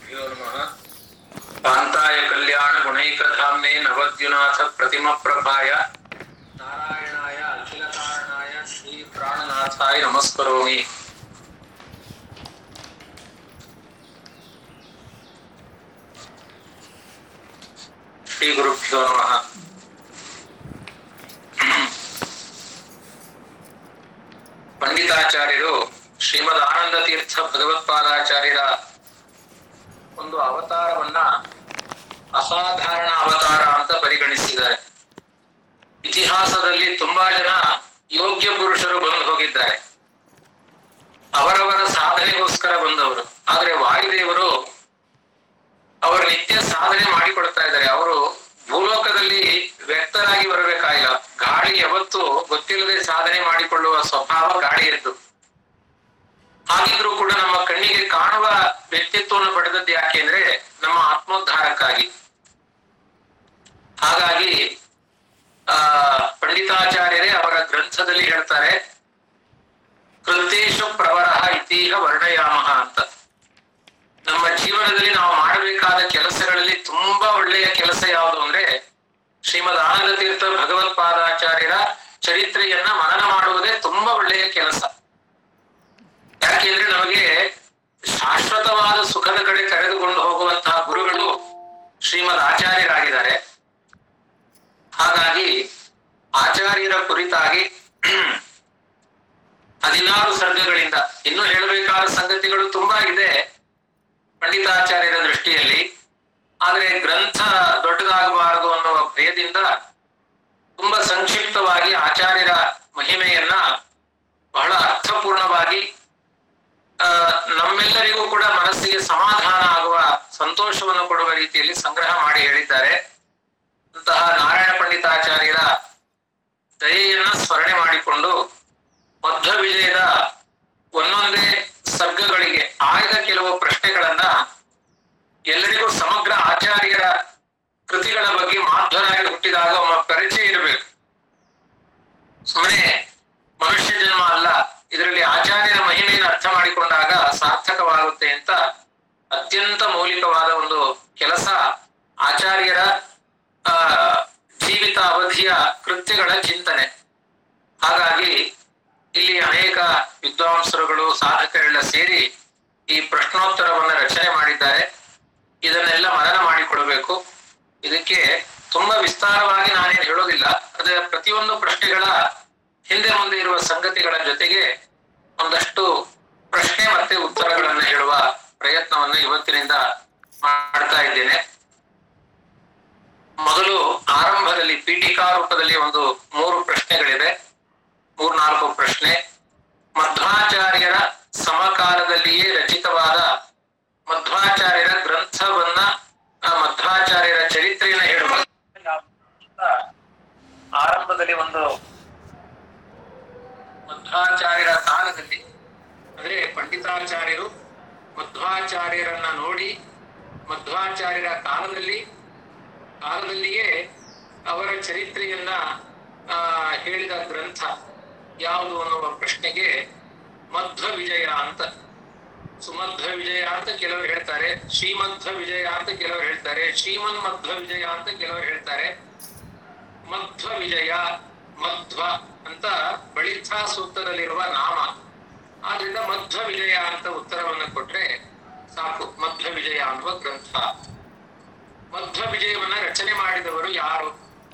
गुरुभ्यो नमः कान्ताय कल्याण गुणैकधाम्ने नवद्युनाथ प्रतिमप्रभाय नारायणाय अखिलकारणाय श्री प्राणनाथाय नमस्करोमि ಶ್ರೀ ಗುರುಭ್ಯೋ ನಮಃ ಪಂಡಿತಾಚಾರ್ಯರು ಶ್ರೀಮದ್ ಆನಂದ ತೀರ್ಥ ಭಗವತ್ಪಾದಾಚಾರ್ಯರ ಒಂದು ಅವತಾರವನ್ನ ಅಸಾಧಾರಣ ಅವತಾರ ಅಂತ ಪರಿಗಣಿಸಿದ್ದಾರೆ ಇತಿಹಾಸದಲ್ಲಿ ತುಂಬಾ ಜನ ಯೋಗ್ಯ ಪುರುಷರು ಬಂದು ಹೋಗಿದ್ದಾರೆ ಅವರವರ ಸಾಧನೆಗೋಸ್ಕರ ಬಂದವರು ಆದ್ರೆ ವಾಯುದೇವರು ಅವರು ನಿತ್ಯ ಸಾಧನೆ ಮಾಡಿಕೊಡ್ತಾ ಇದ್ದಾರೆ ಅವರು ಭೂಲೋಕದಲ್ಲಿ ವ್ಯಕ್ತರಾಗಿ ಬರಬೇಕಾಗಿಲ್ಲ ಗಾಳಿ ಯಾವತ್ತು ಗೊತ್ತಿಲ್ಲದೆ ಸಾಧನೆ ಮಾಡಿಕೊಳ್ಳುವ ಸ್ವಭಾವ ಗಾಳಿಯದ್ದು ಹಾಗಿದ್ರೂ ಕೂಡ ನಮ್ಮ ಕಣ್ಣಿಗೆ ಕಾಣುವ ವ್ಯಕ್ತಿತ್ವವನ್ನು ಪಡೆದದ್ದು ಯಾಕೆಂದ್ರೆ ನಮ್ಮ ಆತ್ಮೋದ್ಧಾರಕ್ಕಾಗಿ ಹಾಗಾಗಿ ಆ ಪಂಡಿತಾಚಾರ್ಯರೇ ಅವರ ಗ್ರಂಥದಲ್ಲಿ ಹೇಳ್ತಾರೆ ಕೃತೇಶು ಪ್ರವರ ಇತೀಹ ವರ್ಣಯಾಮಹ ಅಂತ ನಮ್ಮ ಜೀವನದಲ್ಲಿ ನಾವು ಮಾಡಬೇಕಾದ ಕೆಲಸಗಳಲ್ಲಿ ತುಂಬಾ ಒಳ್ಳೆಯ ಕೆಲಸ ಯಾವುದು ಅಂದ್ರೆ ಶ್ರೀಮದ್ ಆನಂದ ತೀರ್ಥ ಭಗವತ್ಪಾದಾಚಾರ್ಯರ ಚರಿತ್ರೆಯನ್ನ ಮನನ ಮಾಡುವುದೇ ತುಂಬಾ ಒಳ್ಳೆಯ ಕೆಲಸ ಯಾಕೆಂದ್ರೆ ನಮಗೆ ಶಾಶ್ವತವಾದ ಸುಖದ ಕಡೆ ಕರೆದುಕೊಂಡು ಹೋಗುವಂತಹ ಗುರುಗಳು ಶ್ರೀಮದ್ ಆಚಾರ್ಯರಾಗಿದ್ದಾರೆ ಹಾಗಾಗಿ ಆಚಾರ್ಯರ ಕುರಿತಾಗಿ ಹದಿನಾರು ಸರ್ಗಗಳಿಂದ ಇನ್ನು ಹೇಳಬೇಕಾದ ಸಂಗತಿಗಳು ತುಂಬಾ ಇದೆ ಪಂಡಿತಾಚಾರ್ಯರ ದೃಷ್ಟಿಯಲ್ಲಿ ಆದರೆ ಗ್ರಂಥ ದೊಡ್ಡದಾಗಬಾರದು ಅನ್ನುವ ಭಯದಿಂದ ತುಂಬಾ ಸಂಕ್ಷಿಪ್ತವಾಗಿ ಆಚಾರ್ಯರ ಮಹಿಮೆಯನ್ನ ಬಹಳ ಅರ್ಥಪೂರ್ಣವಾಗಿ ಆ ನಮ್ಮೆಲ್ಲರಿಗೂ ಕೂಡ ಮನಸ್ಸಿಗೆ ಸಮಾಧಾನ ಆಗುವ ಸಂತೋಷವನ್ನು ಕೊಡುವ ರೀತಿಯಲ್ಲಿ ಸಂಗ್ರಹ ಮಾಡಿ ಹೇಳಿದ್ದಾರೆ ಅಂತಹ ನಾರಾಯಣ ಪಂಡಿತಾಚಾರ್ಯರ ದಯೆಯನ್ನ ಸ್ಮರಣೆ ಮಾಡಿಕೊಂಡು ಮಧ್ವ ವಿಜಯದ ಒಂದೊಂದೇ ಸರ್ಗಗಳಿಗೆ ಆಯ್ದ ಕೆಲವು ಪ್ರಶ್ನೆಗಳನ್ನ ಎಲ್ಲರಿಗೂ ಸಮಗ್ರ ಆಚಾರ್ಯರ ಕೃತಿಗಳ ಬಗ್ಗೆ ಮಾಧ್ವರಾಗಿ ಹುಟ್ಟಿದಾಗ ಒಮ್ಮ ಪರಿಚಯ ಇರಬೇಕು ಸುಮ್ಮನೆ ಮನುಷ್ಯ ಜನ್ಮ ಅಲ್ಲ ಇದರಲ್ಲಿ ಆಚಾರ್ಯರ ಮಹಿಮೆಯನ್ನು ಅರ್ಥ ಮಾಡಿಕೊಂಡಾಗ ಸಾರ್ಥಕವಾಗುತ್ತೆ ಅಂತ ಅತ್ಯಂತ ಮೌಲಿಕವಾದ ಒಂದು ಕೆಲಸ ಆಚಾರ್ಯರ ಆ ಜೀವಿತ ಅವಧಿಯ ಕೃತ್ಯಗಳ ಚಿಂತನೆ ಹಾಗಾಗಿ ಇಲ್ಲಿ ಅನೇಕ ವಿದ್ವಾಂಸರುಗಳು ಸಾಧಕರೆಲ್ಲ ಸೇರಿ ಈ ಪ್ರಶ್ನೋತ್ತರವನ್ನ ರಚನೆ ಮಾಡಿದ್ದಾರೆ ಇದನ್ನೆಲ್ಲ ಮನನ ಮಾಡಿಕೊಡಬೇಕು ಇದಕ್ಕೆ ತುಂಬಾ ವಿಸ್ತಾರವಾಗಿ ನಾನೇನು ಹೇಳೋದಿಲ್ಲ ಅದರ ಪ್ರತಿಯೊಂದು ಪ್ರಶ್ನೆಗಳ ಹಿಂದೆ ಮುಂದೆ ಇರುವ ಸಂಗತಿಗಳ ಜೊತೆಗೆ ಒಂದಷ್ಟು ಪ್ರಶ್ನೆ ಮತ್ತೆ ಉತ್ತರಗಳನ್ನ ಹೇಳುವ ಪ್ರಯತ್ನವನ್ನ ಇವತ್ತಿನಿಂದ ಮಾಡ್ತಾ ಇದ್ದೇನೆ ಮೊದಲು ಆರಂಭದಲ್ಲಿ ಪೀಠಿಕಾ ರೂಪದಲ್ಲಿ ಒಂದು ಮೂರು ಪ್ರಶ್ನೆಗಳಿವೆ ಮೂರ್ನಾಲ್ಕು ಪ್ರಶ್ನೆ ಮಧ್ವಾಚಾರ್ಯರ ಸಮಕಾಲದಲ್ಲಿಯೇ ರಚಿತವಾದ ಮಧ್ವಾಚಾರ್ಯರ ಗ್ರಂಥವನ್ನ ಆ ಮಧ್ವಾಚಾರ್ಯರ ಚರಿತ್ರೆಯನ್ನ ಹೇಳುವ ಆರಂಭದಲ್ಲಿ ಒಂದು ಮಧ್ವಾಚಾರ್ಯರ ಕಾಲದಲ್ಲಿ ಅಂದ್ರೆ ಪಂಡಿತಾಚಾರ್ಯರು ಮಧ್ವಾಚಾರ್ಯರನ್ನ ನೋಡಿ ಮಧ್ವಾಚಾರ್ಯರ ಕಾಲದಲ್ಲಿ ಕಾಲದಲ್ಲಿಯೇ ಅವರ ಚರಿತ್ರೆಯನ್ನ ಆ ಹೇಳಿದ ಗ್ರಂಥ ಯಾವುದು ಅನ್ನುವ ಪ್ರಶ್ನೆಗೆ ಮಧ್ವ ವಿಜಯ ಅಂತ ಸುಮಧ್ವ ವಿಜಯ ಅಂತ ಕೆಲವರು ಹೇಳ್ತಾರೆ ಶ್ರೀಮಧ್ವ ವಿಜಯ ಅಂತ ಕೆಲವರು ಹೇಳ್ತಾರೆ ಶ್ರೀಮನ್ ಮಧ್ವ ವಿಜಯ ಅಂತ ಕೆಲವರು ಹೇಳ್ತಾರೆ ಮಧ್ವ ವಿಜಯ ಮಧ್ವ ಅಂತ ಬಳಿಥಾ ಸೂತ್ರದಲ್ಲಿರುವ ನಾಮ ಆದ್ರಿಂದ ಮಧ್ವ ವಿಜಯ ಅಂತ ಉತ್ತರವನ್ನು ಕೊಟ್ರೆ ಸಾಕು ಮಧ್ವ ವಿಜಯ ಅನ್ನುವ ಗ್ರಂಥ ಮಧ್ವ ವಿಜಯವನ್ನ ರಚನೆ ಮಾಡಿದವರು ಯಾರು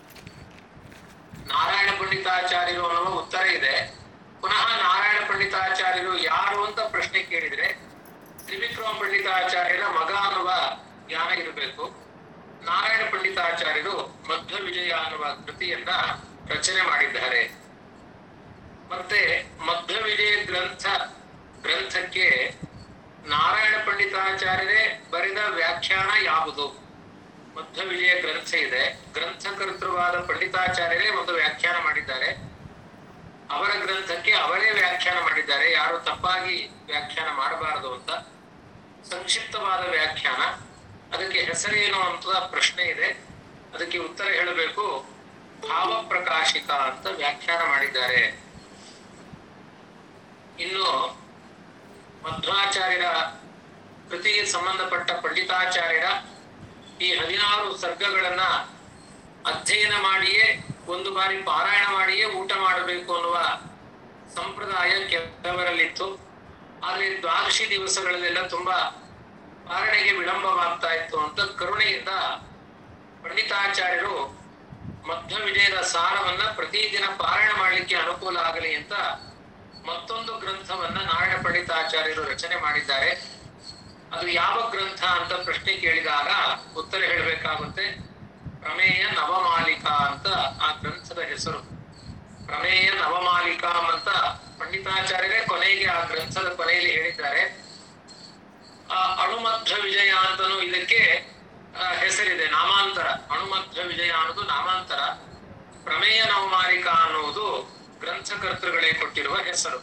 ನಾರಾಯಣ ಪಂಡಿತಾಚಾರ್ಯರು ಅನ್ನುವ ಉತ್ತರ ಇದೆ ಪುನಃ ನಾರಾಯಣ ಪಂಡಿತಾಚಾರ್ಯರು ಯಾರು ಅಂತ ಪ್ರಶ್ನೆ ಕೇಳಿದ್ರೆ ತ್ರಿವಿಕ್ರಮ ಪಂಡಿತಾಚಾರ್ಯರ ಮಗ ಅನ್ನುವ ಜ್ಞಾನ ಇರಬೇಕು ನಾರಾಯಣ ಪಂಡಿತಾಚಾರ್ಯರು ಮಧ್ವ ವಿಜಯ ಅನ್ನುವ ಕೃತಿಯನ್ನ ರಚನೆ ಮಾಡಿದ್ದಾರೆ ಮತ್ತೆ ಮಧ್ವ ವಿಜಯ ಗ್ರಂಥ ಗ್ರಂಥಕ್ಕೆ ನಾರಾಯಣ ಪಂಡಿತಾಚಾರ್ಯರೇ ಬರೆದ ವ್ಯಾಖ್ಯಾನ ಯಾವುದು ಮಧ್ವ ವಿಜಯ ಗ್ರಂಥ ಇದೆ ಗ್ರಂಥಕರ್ತೃವಾದ ಪಂಡಿತಾಚಾರ್ಯರೇ ಒಂದು ವ್ಯಾಖ್ಯಾನ ಮಾಡಿದ್ದಾರೆ ಅವರ ಗ್ರಂಥಕ್ಕೆ ಅವರೇ ವ್ಯಾಖ್ಯಾನ ಮಾಡಿದ್ದಾರೆ ಯಾರು ತಪ್ಪಾಗಿ ವ್ಯಾಖ್ಯಾನ ಮಾಡಬಾರದು ಅಂತ ಸಂಕ್ಷಿಪ್ತವಾದ ವ್ಯಾಖ್ಯಾನ ಅದಕ್ಕೆ ಹೆಸರೇನು ಅಂತ ಪ್ರಶ್ನೆ ಇದೆ ಅದಕ್ಕೆ ಉತ್ತರ ಹೇಳಬೇಕು ಭಾವ ಪ್ರಕಾಶಿಕ ಅಂತ ವ್ಯಾಖ್ಯಾನ ಮಾಡಿದ್ದಾರೆ ಇನ್ನು ಮಧ್ವಾಚಾರ್ಯರ ಕೃತಿಗೆ ಸಂಬಂಧಪಟ್ಟ ಪಂಡಿತಾಚಾರ್ಯರ ಈ ಹದಿನಾರು ಸರ್ಗಗಳನ್ನ ಅಧ್ಯಯನ ಮಾಡಿಯೇ ಒಂದು ಬಾರಿ ಪಾರಾಯಣ ಮಾಡಿಯೇ ಊಟ ಮಾಡಬೇಕು ಅನ್ನುವ ಸಂಪ್ರದಾಯ ಕೆಲವರಲ್ಲಿತ್ತು ಆದ್ರೆ ದ್ವಾದಶಿ ದಿವಸಗಳಲ್ಲೆಲ್ಲ ತುಂಬಾ ಪಾರಣೆಗೆ ವಿಳಂಬವಾಗ್ತಾ ಇತ್ತು ಅಂತ ಕರುಣೆಯಿಂದ ಪಂಡಿತಾಚಾರ್ಯರು ಮಧ್ವ ವಿಜಯದ ಸಾರವನ್ನ ಪ್ರತಿದಿನ ಪಾರಾಯಣ ಮಾಡಲಿಕ್ಕೆ ಅನುಕೂಲ ಆಗಲಿ ಅಂತ ಮತ್ತೊಂದು ಗ್ರಂಥವನ್ನ ನಾರಾಯಣ ಪಂಡಿತಾಚಾರ್ಯರು ರಚನೆ ಮಾಡಿದ್ದಾರೆ ಅದು ಯಾವ ಗ್ರಂಥ ಅಂತ ಪ್ರಶ್ನೆ ಕೇಳಿದಾಗ ಉತ್ತರ ಹೇಳಬೇಕಾಗುತ್ತೆ ಪ್ರಮೇಯ ನವಮಾಲಿಕಾ ಅಂತ ಆ ಗ್ರಂಥದ ಹೆಸರು ಪ್ರಮೇಯ ನವಮಾಲಿಕಾಂ ಅಂತ ಪಂಡಿತಾಚಾರ್ಯರೇ ಕೊನೆಗೆ ಆ ಗ್ರಂಥದ ಕೊನೆಯಲ್ಲಿ ಹೇಳಿದ್ದಾರೆ ಆ ಅಣುಮಧ್ವ ವಿಜಯ ಅಂತನೂ ಇದಕ್ಕೆ ಆ, ಹೆಸರಿದೆ ನಾಮಾಂತರ ಅಣುಮಧ್ವ ವಿಜಯ ಅನ್ನೋದು ನಾಮಾಂತರ ಪ್ರಮೇಯ ನವಮಾಲಿಕಾ ಅನ್ನುವುದು ಗ್ರಂಥಕರ್ತೃಗಳೇ ಕೊಟ್ಟಿರುವ ಹೆಸರು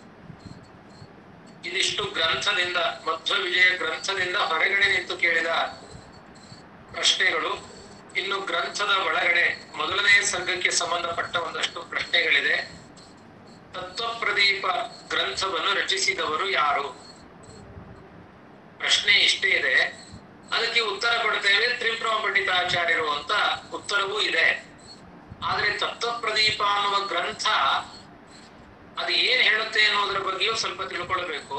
ಇದಿಷ್ಟು ಗ್ರಂಥದಿಂದ ಮಧ್ವ ವಿಜಯ ಗ್ರಂಥದಿಂದ ಹೊರಗಡೆ ನಿಂತು ಕೇಳಿದ ಪ್ರಶ್ನೆಗಳು ಇನ್ನು ಗ್ರಂಥದ ಒಳಗಡೆ ಮೊದಲನೇ ಸರ್ಗಕ್ಕೆ ಸಂಬಂಧಪಟ್ಟ ಒಂದಷ್ಟು ಪ್ರಶ್ನೆಗಳಿದೆ ತತ್ವಪ್ರದೀಪ ಗ್ರಂಥವನ್ನು ರಚಿಸಿದವರು ಯಾರು ಪ್ರಶ್ನೆ ಇಷ್ಟೇ ಇದೆ ಅದಕ್ಕೆ ಉತ್ತರ ಕೊಡ್ತೇವೆ ತ್ರಿವಿಕ್ರಮ ಪಂಡಿತಾಚಾರ್ಯರು ಅಂತ ಉತ್ತರವೂ ಇದೆ ಆದ್ರೆ ತತ್ವಪ್ರದೀಪ ಅನ್ನುವ ಗ್ರಂಥ ಅದು ಏನ್ ಹೇಳುತ್ತೆ ಅನ್ನೋದ್ರ ಬಗ್ಗೆಯೂ ಸ್ವಲ್ಪ ತಿಳ್ಕೊಳ್ಬೇಕು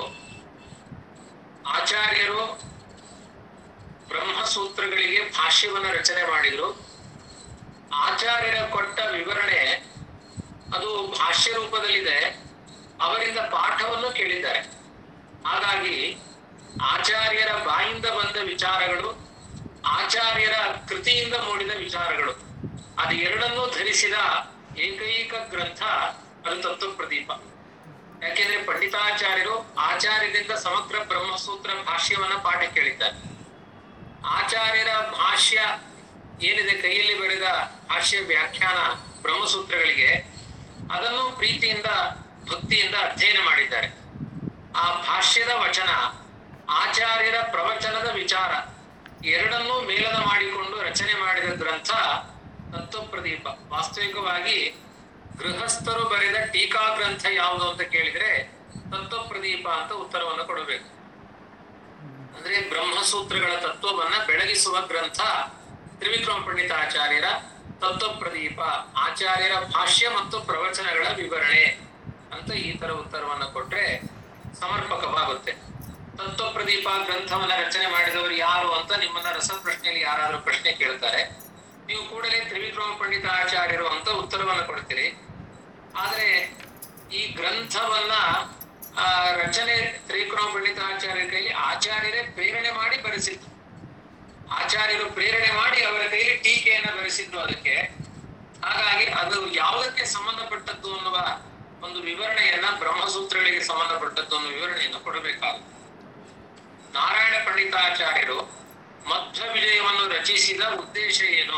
ಆಚಾರ್ಯರು ಬ್ರಹ್ಮಸೂತ್ರಗಳಿಗೆ ಭಾಷ್ಯವನ್ನ ರಚನೆ ಮಾಡಿದ್ರು ಆಚಾರ್ಯರ ಕೊಟ್ಟ ವಿವರಣೆ ಅದು ಭಾಷ್ಯ ರೂಪದಲ್ಲಿದೆ ಅವರಿಂದ ಪಾಠವನ್ನು ಕೇಳಿದ್ದಾರೆ ಹಾಗಾಗಿ ಆಚಾರ್ಯರ ಬಾಯಿಂದ ಬಂದ ವಿಚಾರಗಳು ಆಚಾರ್ಯರ ಕೃತಿಯಿಂದ ಮೂಡಿದ ವಿಚಾರಗಳು ಅದು ಎರಡನ್ನೂ ಧರಿಸಿದ ಏಕೈಕ ಗ್ರಂಥ ಅದು ತತ್ವಪ್ರದೀಪ ಯಾಕೆಂದ್ರೆ ಪಂಡಿತಾಚಾರ್ಯರು ಆಚಾರ್ಯರಿಂದ ಸಮಗ್ರ ಬ್ರಹ್ಮಸೂತ್ರ ಭಾಷ್ಯವನ್ನ ಪಾಠ ಕೇಳಿದ್ದಾರೆ ಆಚಾರ್ಯರ ಭಾಷ್ಯ ಏನಿದೆ ಕೈಯಲ್ಲಿ ಬರೆದ ಭಾಷ್ಯ ವ್ಯಾಖ್ಯಾನ ಬ್ರಹ್ಮಸೂತ್ರಗಳಿಗೆ ಅದನ್ನು ಪ್ರೀತಿಯಿಂದ ಭಕ್ತಿಯಿಂದ ಅಧ್ಯಯನ ಮಾಡಿದ್ದಾರೆ ಆ ಭಾಷ್ಯದ ವಚನ ಆಚಾರ್ಯರ ಪ್ರವಚನದ ವಿಚಾರ ಎರಡನ್ನೂ ಮೇಲನ ಮಾಡಿಕೊಂಡು ರಚನೆ ಮಾಡಿದ ಗ್ರಂಥ ತತ್ವಪ್ರದೀಪ ವಾಸ್ತವಿಕವಾಗಿ ಗೃಹಸ್ಥರು ಬರೆದ ಟೀಕಾ ಗ್ರಂಥ ಯಾವುದು ಅಂತ ಕೇಳಿದ್ರೆ ತತ್ವಪ್ರದೀಪ ಅಂತ ಉತ್ತರವನ್ನು ಕೊಡಬೇಕು ಅಂದ್ರೆ ಬ್ರಹ್ಮಸೂತ್ರಗಳ ತತ್ವವನ್ನ ಬೆಳಗಿಸುವ ಗ್ರಂಥ ತ್ರಿವಿಕ್ರಮ ಪಂಡಿತಾಚಾರ್ಯರ ತತ್ವಪ್ರದೀಪ ಆಚಾರ್ಯರ ಭಾಷ್ಯ ಮತ್ತು ಪ್ರವಚನಗಳ ವಿವರಣೆ ಅಂತ ಈ ತರ ಉತ್ತರವನ್ನ ಕೊಟ್ರೆ ಸಮರ್ಪಕವಾಗುತ್ತೆ ತತ್ವಪ್ರದೀಪ ಗ್ರಂಥವನ್ನ ರಚನೆ ಮಾಡಿದವರು ಯಾರು ಅಂತ ನಿಮ್ಮನ್ನ ರಸಪ್ರಶ್ನೆಯಲ್ಲಿ ಯಾರಾದ್ರೂ ಪ್ರಶ್ನೆ ಕೇಳ್ತಾರೆ ನೀವು ಕೂಡಲೇ ತ್ರಿವಿಕ್ರಮ ಪಂಡಿತಾಚಾರ್ಯರು ಅಂತ ಉತ್ತರವನ್ನ ಕೊಡ್ತೀರಿ ಆದ್ರೆ ಈ ಗ್ರಂಥವನ್ನ ಆ, ರಚನೆ ತ್ರಿವಿಕ್ರಮ ಪಂಡಿತಾಚಾರ್ಯರ ಕೈಲಿ ಆಚಾರ್ಯರೇ ಪ್ರೇರಣೆ ಮಾಡಿ ಬರೆಸಿದ್ದು ಆಚಾರ್ಯರು ಪ್ರೇರಣೆ ಮಾಡಿ ಅವರ ಕೈಲಿ ಟೀಕೆಯನ್ನ ಬರೆಸಿದ್ದು ಅದಕ್ಕೆ ಹಾಗಾಗಿ ಅದು ಯಾವುದಕ್ಕೆ ಸಂಬಂಧಪಟ್ಟದ್ದು ಅನ್ನುವ ಒಂದು ವಿವರಣೆಯನ್ನ ಬ್ರಹ್ಮಸೂತ್ರಗಳಿಗೆ ಸಂಬಂಧಪಟ್ಟದ್ದು ಅನ್ನೋ ವಿವರಣೆಯನ್ನು ಕೊಡಬೇಕಾಗುತ್ತೆ ನಾರಾಯಣ ಪಂಡಿತಾಚಾರ್ಯರು ಮಧ್ವ ವಿಜಯವನ್ನು ರಚಿಸಿದ ಉದ್ದೇಶ ಏನು